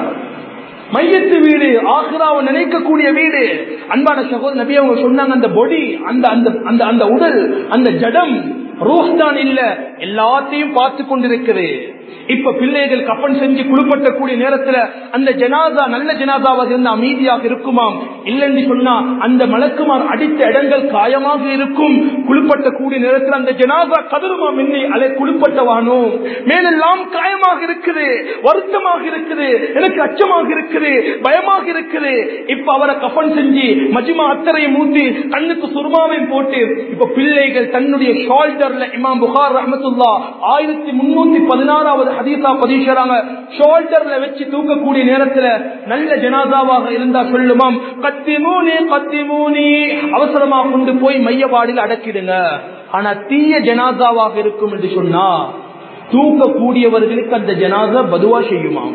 மையத்து வீடு ஆசிராவை நினைக்கக்கூடிய வீடு அன்பான சகோதர நபி அவங்க சொன்னாங்க அந்த பொடி அந்த அந்த அந்த அந்த உடல் அந்த ஜடம் ரூஹ் தான் இல்ல எல்லாத்தையும் பார்த்து கொண்டிருக்குது இப்ப பிள்ளைகள் கப்பன் செஞ்சு குளிப்பட்டக்கூடிய நேரத்துல அந்த ஜனாதா நல்ல ஜனாதாவாக இருந்த அமைதியாக இருக்குமாம் இல்லைன்னு சொன்னா அந்த மலக்குமார் அடித்த இடங்கள் காயமாக இருக்கும் குளிப்பட்டக்கூடிய நேரத்தில் அந்த ஜனாதா கதருமாம் என்னை அலை குளிப்பட்டவானோ மேலெல்லாம் காயமாக இருக்குது வருத்தமாக இருக்குது எனக்கு அச்சமாக இருக்குது பயமாக இருக்குது இப்ப அவரை கப்பன் செஞ்சு மஜிமா அத்தரையை மூத்தி கண்ணுக்கு சுருமாவையும் போட்டு இப்ப பிள்ளைகள் தன்னுடைய ஷோல்டர்ல இமாம் புகார் ரஹமத்துல்லா ஆயிரத்தி முன்னூத்தி பதினாறாவது ஹதீசா பதிவுறாங்க ஷோல்டர்ல வச்சு தூக்கக்கூடிய நேரத்துல நல்ல ஜனாதாவாக இருந்தா சொல்லுமாம் கத்திமூனி கத்திமூனி அவசரமா கொண்டு போய் மையவாடியில் அடக்கிடுங்க ஆனா தீய ஜனாதாவாக இருக்கும் என்று சொன்னா தூக்கக்கூடியவர்களுக்கு அந்த ஜனாதா பதுவா செய்யுமாம்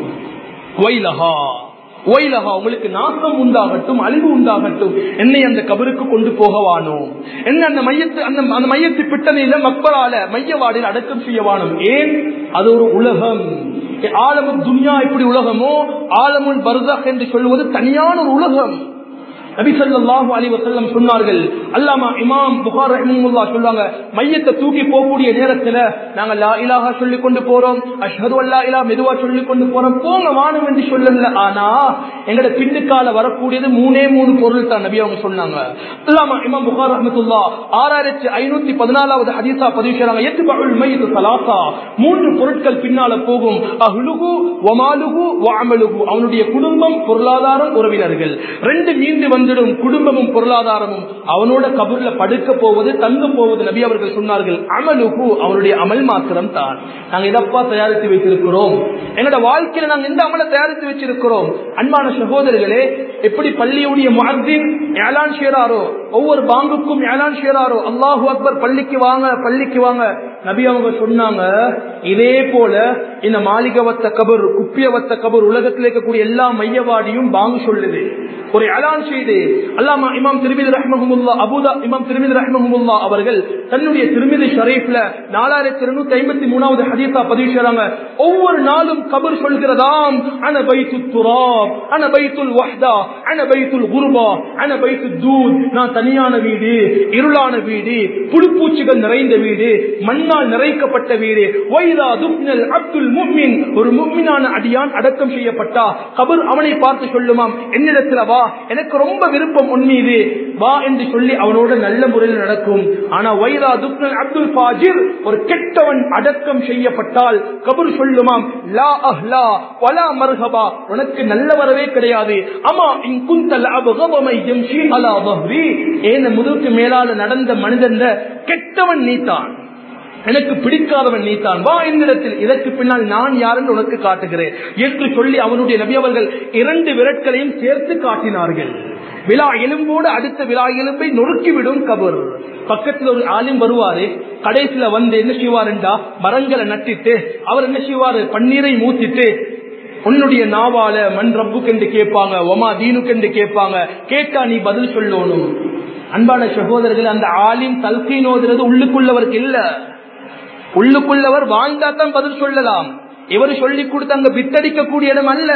வைலஹா ஒயிலகா உங்களுக்கு நாசம் உண்டாகட்டும் அழிவு உண்டாகட்டும் என்னை அந்த கபருக்கு கொண்டு போகவானோ என்ன அந்த மையத்து அந்த அந்த மையத்து பிட்டனையில மக்களால மையவாடில் அடக்கம் செய்யவானோம் ஏன் அது ஒரு உலகம் ஆலமு துனியா இப்படி உலகமோ ஆலமுல் பர்தக் என்று சொல்வது தனியான ஒரு உலகம் நபி ஸல்லல்லாஹு அலைஹி வஸல்லம் சொன்னார்கள் அல்லாமா இமாம் புகார் ரஹ்மத்துல்லாஹ் சொல்றாங்க மையத்தை தூக்கி போகக்கூடிய நேரத்துல நாங்க லா இலாஹா சொல்லி கொண்டு போறோம் அஷ்ஹது அல்லா இலா மெதுவா சொல்லி கொண்டு போறோம் போங்க வானம் என்று சொல்லல ஆனா எங்கட பின்னுக்கால வரக்கூடியது மூணே மூணு பொருள் தான் நபி அவங்க சொன்னாங்க அல்லாமா இமாம் புகார் ரஹ்மத்துல்லா ஆறாயிரத்தி ஐநூத்தி பதினாலாவது ஹதீஸா பதிவு செய்றாங்க எத்துபுல் மையத்து சலாசா மூன்று பொருட்கள் பின்னால போகும் அஹ்லுகு வமாலுகு வஅமலுகு அவனுடைய குடும்பம் பொருளாதாரம் உறவினர்கள் ரெண்டு மீண்டு வந்துடும் குடும்பமும் பொருளாதாரமும் அவனோட கபூர்ல படுக்க போவது தங்க போவது நபி அவர்கள் சொன்னார்கள் அமலுகு அவனுடைய அமல் மாத்திரம் தான் நாங்க இதப்பா தயாரித்து வைத்திருக்கிறோம் எங்களோட வாழ்க்கையில நாங்க எந்த அமலை தயாரித்து வச்சிருக்கிறோம் அன்பான சகோதரர்களே எப்படி பள்ளியுடைய முஹத்தின் ஏலான் ஷேராரோ ஒவ்வொரு பாங்குக்கும் ஏலான் ஷேராரோ அல்லாஹு அக்பர் பள்ளிக்கு வாங்க பள்ளிக்கு வாங்க நபி அவங்க சொன்னாங்க இதே போல இந்த மாளிகவத்த கபர் குப்பியவத்த கபர் உலகத்தில் இருக்கக்கூடிய எல்லா மையவாடியும் பாங்கு சொல்லுது ஒரு அலான் செய்து அல்லாமா இமாம் திருமிதி ரஹ்மஹமுல்லா அபுதா இமாம் திருமிதி ரஹ்மஹமுல்லா அவர்கள் தன்னுடைய திருமிதி ஷரீஃப்ல நாலாயிரத்தி இருநூத்தி ஐம்பத்தி மூணாவது ஹதீஸா பதிவு செய்றாங்க ஒவ்வொரு நாளும் கபர் சொல்கிறதாம் அன பைத்து துராப் அன பைத்துல் வஹ்தா அன பைத்துல் குர்பா அன பைத்து தூத் நான் தனியான வீடு இருளான வீடு புழுப்பூச்சிகள் நிறைந்த வீடு மண்ணால் நிறைக்கப்பட்ட வீடு வைதா துப்னல் அப்துல் முஹ்மின் ஒரு முஹ்மினான அடியான் அடக்கம் செய்யப்பட்டா கபர் அவனை பார்த்து சொல்லுமாம் என்னிடத்துல வா எனக்கு ரொம்ப விருப்பம் உன் மீது வா என்று சொல்லி அவனோட நல்ல முறையில் நடக்கும் ஆனா வைரா துப்னல் அப்துல் பாஜிர் ஒரு கெட்டவன் அடக்கம் செய்யப்பட்டால் கபர் சொல்லுமாம் லா அஹ்லா வலா மர்ஹபா உனக்கு நல்ல வரவே கிடையாது அமா இன் குந்தல் அபகபமை யம்ஷி அலா வஹ்ரி ஏன முதுகுக்கு மேலால நடந்த மனிதன் கெட்டவன் நீதான் எனக்கு பிடிக்காதவன் நீதான் வா என்னிடத்தில் இதற்கு பின்னால் நான் யாருன்னு உனக்கு காட்டுகிறேன் என்று சொல்லி அவனுடைய நபி அவர்கள் இரண்டு விரட்களையும் சேர்த்து காட்டினார்கள் விழா எலும்போடு அடுத்த விழா எலும்பை நொறுக்கிவிடும் கபர் பக்கத்துல ஒரு ஆளும் வருவாரு கடைசியில வந்து என்ன செய்வாருண்டா மரங்களை நட்டிட்டு அவர் என்ன செய்வாரு பன்னீரை மூத்திட்டு உன்னுடைய நாவால மண் ரப்புக்கு என்று கேட்பாங்க ஒமா தீனுக்கு என்று கேட்பாங்க கேட்டா நீ பதில் சொல்லணும் அன்பான சகோதரர்கள் அந்த ஆலிம் தல்கீனோதுறது உள்ளுக்குள்ளவருக்கு இல்ல உள்ளுக்குள்ளவர் வாழ்ந்தா தான் பதில் சொல்லலாம் இவர் சொல்லி கொடுத்து அங்க வித்தடிக்க கூடிய இடம் அல்ல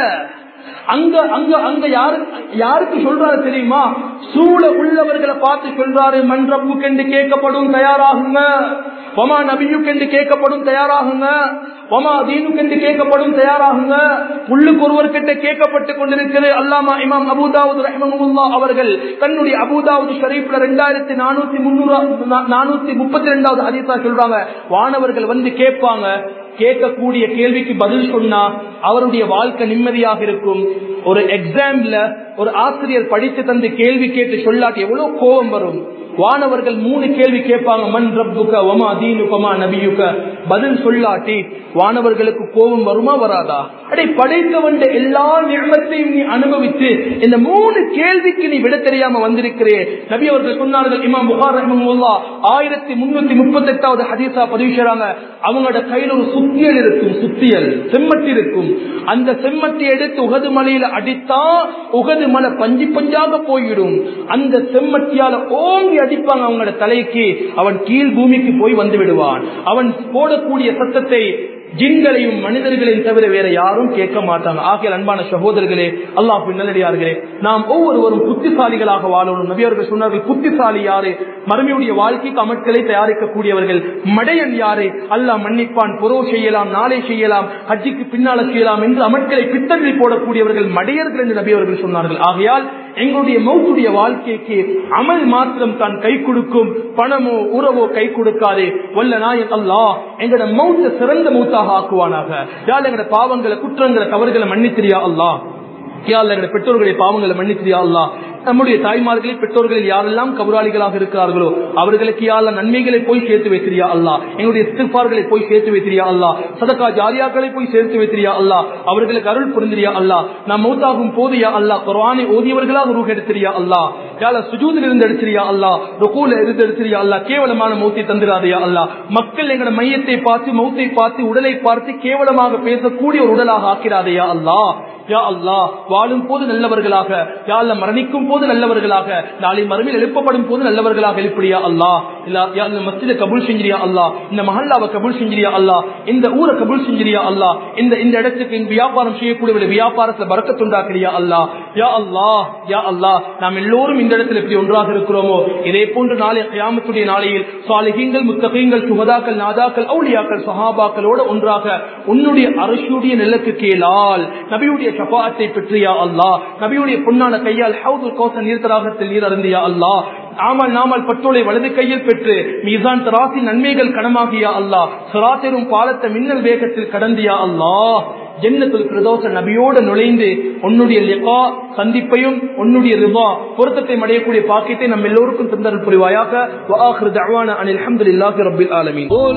அங்க அங்க அங்க யாரு யாருக்கு சொல்றாரு தெரியுமா சூழ உள்ளவர்களை பார்த்து சொல்றாரு மன்றப்புக்கு என்று கேட்கப்படும் தயாராகுங்க ஒமா நபியுக்கு என்று கேட்கப்படும் தயாராகுங்க ஒமா தீனுக்கு என்று கேட்கப்படும் தயாராகுங்க உள்ளுக்கு ஒருவர் கிட்ட கேட்கப்பட்டு கொண்டிருக்கிறது அல்லாமா இமாம் அபுதாவுத் ரஹ்மமுல்லா அவர்கள் தன்னுடைய அபுதாவுத் ஷரீப்ல ரெண்டாயிரத்தி நானூத்தி முன்னூறு நானூத்தி முப்பத்தி ரெண்டாவது ஹதீஸா சொல்றாங்க வானவர்கள் வந்து கேட்பாங்க கேட்கக்கூடிய கேள்விக்கு பதில் சொன்னா அவருடைய வாழ்க்கை நிம்மதியாக இருக்கும் ஒரு எக்ஸாம்ல ஒரு ஆசிரியர் படித்து தந்து கேள்வி கேட்டு சொல்லாட்டி எவ்வளவு கோபம் வரும் வானவர்கள் மூணு கேள்வி கேட்பாங்க மண் ரப்புக ஒமா தீனுகமா நபியுக பதில் சொல்லாட்டி வானவர்களுக்கு கோபம் வருமா வராதா அடே படைத்தவன் எல்லா நிர்மத்தையும் நீ அனுபவித்து இந்த மூணு கேள்விக்கு நீ விட தெரியாம வந்திருக்கிறே நபி அவர்கள் சொன்னார்கள் இமாம் புகார் ரஹமுல்லா ஆயிரத்தி முன்னூத்தி முப்பத்தி எட்டாவது ஹதீஸா பதிவு செய்றாங்க அவங்களோட கையில் ஒரு சுத்தியல் இருக்கும் சுத்தியல் செம்மட்டி இருக்கும் அந்த செம்மட்டி எடுத்து உகது மலையில அடித்தா உகது மலை பஞ்சு பஞ்சாக போயிடும் அந்த செம்மட்டியால ஓங்கி அடிப்பாங்க அவங்களோட தலைக்கு அவன் கீழ் பூமிக்கு போய் வந்து விடுவான் அவன் போடக்கூடிய சத்தத்தை ஜின்களையும் மனிதர்களையும் தவிர வேற யாரும் கேட்க மாட்டாங்க ஆகிய அன்பான சகோதரர்களே அல்லாஹ் நல்லடியார்களே நாம் ஒவ்வொருவரும் புத்திசாலிகளாக வாழணும் நபியவர்கள் சொன்னார்கள் புத்திசாலி யாரு மறுமையுடைய வாழ்க்கைக்கு அமட்களை தயாரிக்கக்கூடியவர்கள் மடையன் யாரு அல்லாஹ் மன்னிப்பான் புறோ செய்யலாம் நாளை செய்யலாம் ஹஜ்ஜிக்கு பின்னால செய்யலாம் என்று அமட்களை பித்தங்களில் போடக்கூடியவர்கள் மடையர்கள் என்று நபியவர்கள் சொன்னார்கள் ஆகையால் எங்களுடைய மௌத்துடைய வாழ்க்கைக்கு அமல் மாத்திரம் தான் கை கொடுக்கும் பணமோ உறவோ கை கொடுக்காது வல்ல நாயன் அல்லாஹ் எங்களோட மௌத்த சிறந்த மௌத்தாக ஆக்குவானாக யாழ் எங்களோட பாவங்களை குற்றங்களை தவறுகளை மன்னித்திரியா அல்லாஹ் யாழ் எங்களோட பெற்றோர்களுடைய பாவங்களை மன்னித்திரியா அல்லாஹ் நம்முடைய தாய்மார்களில் பெற்றோர்களில் யாரெல்லாம் கபராளிகளாக இருக்கிறார்களோ அவர்களுக்கு யாழ நன்மைகளை போய் சேர்த்து வைத்திரியா அல்லா எங்களுடைய சிற்பார்களை போய் சேர்த்து வைத்திரியா அல்லா சதக்கா ஜாரியாக்களை போய் சேர்த்து வைத்திரியா அல்லா அவர்களுக்கு அருள் புரிந்திரியா அல்லா நாம் மௌத்தாகும் போது யா அல்லா குரானை ஓதியவர்களாக ரூக எடுத்திரியா அல்லா யாழ சுஜூதில் இருந்து எடுத்திரியா அல்லா ருகூல இருந்து எடுத்திரியா அல்லா கேவலமான மௌத்தை தந்திராதையா அல்லா மக்கள் எங்களோட மையத்தை பார்த்து மௌத்தை பார்த்து உடலை பார்த்து கேவலமாக பேசக்கூடிய ஒரு உடலாக ஆக்கிறாதையா அல்லா யா அல்லா வாழும் போது நல்லவர்களாக யா அல்ல மரணிக்கும் போது நல்லவர்களாக நாளை மறுமையில் எழுப்பப்படும் போது நல்லவர்களாக எழுப்பிடியா அல்லா இல்ல யா இந்த மஸ்ஜித கபூல் செஞ்சிரியா அல்லா இந்த மஹல்லாவை கபூல் செஞ்சிரியா அல்லா இந்த ஊரை கபூல் செஞ்சிரியா அல்லா இந்த இந்த இடத்துக்கு இந்த வியாபாரம் செய்யக்கூடிய வியாபாரத்துல பறக்கத்துண்டாக்கிறியா அல்லா யா அல்லா யா அல்லா நாம் எல்லோரும் இந்த இடத்துல எப்படி ஒன்றாக இருக்கிறோமோ இதே போன்று நாளை கியாமத்துடைய நாளையில் சாலிகங்கள் முத்தகங்கள் சுகதாக்கள் நாதாக்கள் அவுளியாக்கள் சஹாபாக்களோட ஒன்றாக உன்னுடைய அரசுடைய நிலக்கு கேளால் நபியுடைய ஷபாத்தை பெற்றியா அல்லா நபியுடைய பொன்னான கையால் ஹவுதுல் கோச நீர்த்தராகத்தில் நீர் அருந்தியா அல்லா நாமல் நாமல் பட்டோலை வலது கையில் பெற்று மீசான் தராசி நன்மைகள் கனமாகியா அல்லா சுராத்திரும் பாலத்தை மின்னல் வேகத்தில் கடந்தியா அல்லா ஜென்னத்துல் பிரதோஷ நபியோடு நுழைந்து உன்னுடைய லிகா சந்திப்பையும் உன்னுடைய ரிவா பொருத்தத்தை அடையக்கூடிய பாக்கியத்தை நம்ம எல்லோருக்கும் தந்தரல் புரிவாயாக وآخر دعوانا أن الحمد لله رب العالمين قل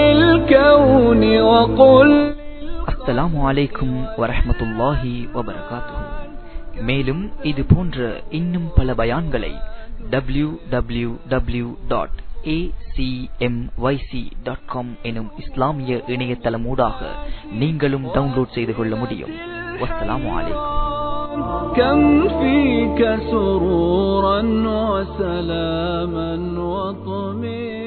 للكون وقل அஸ்ஸலாமு அலைக்கும் வரஹ்மத்துல்லாஹி வபரகாத்துஹு மேலும் இது போன்ற இன்னும் பல பயான்களை W W W dot dot com எனும் இஸ்லாமிய இணையதளமூடாக நீங்களும் டவுன்லோட் செய்து கொள்ள முடியும் வஸ்ஸலாமு அலைக்கும் كم فيك سرورا وسلاما وطمئنا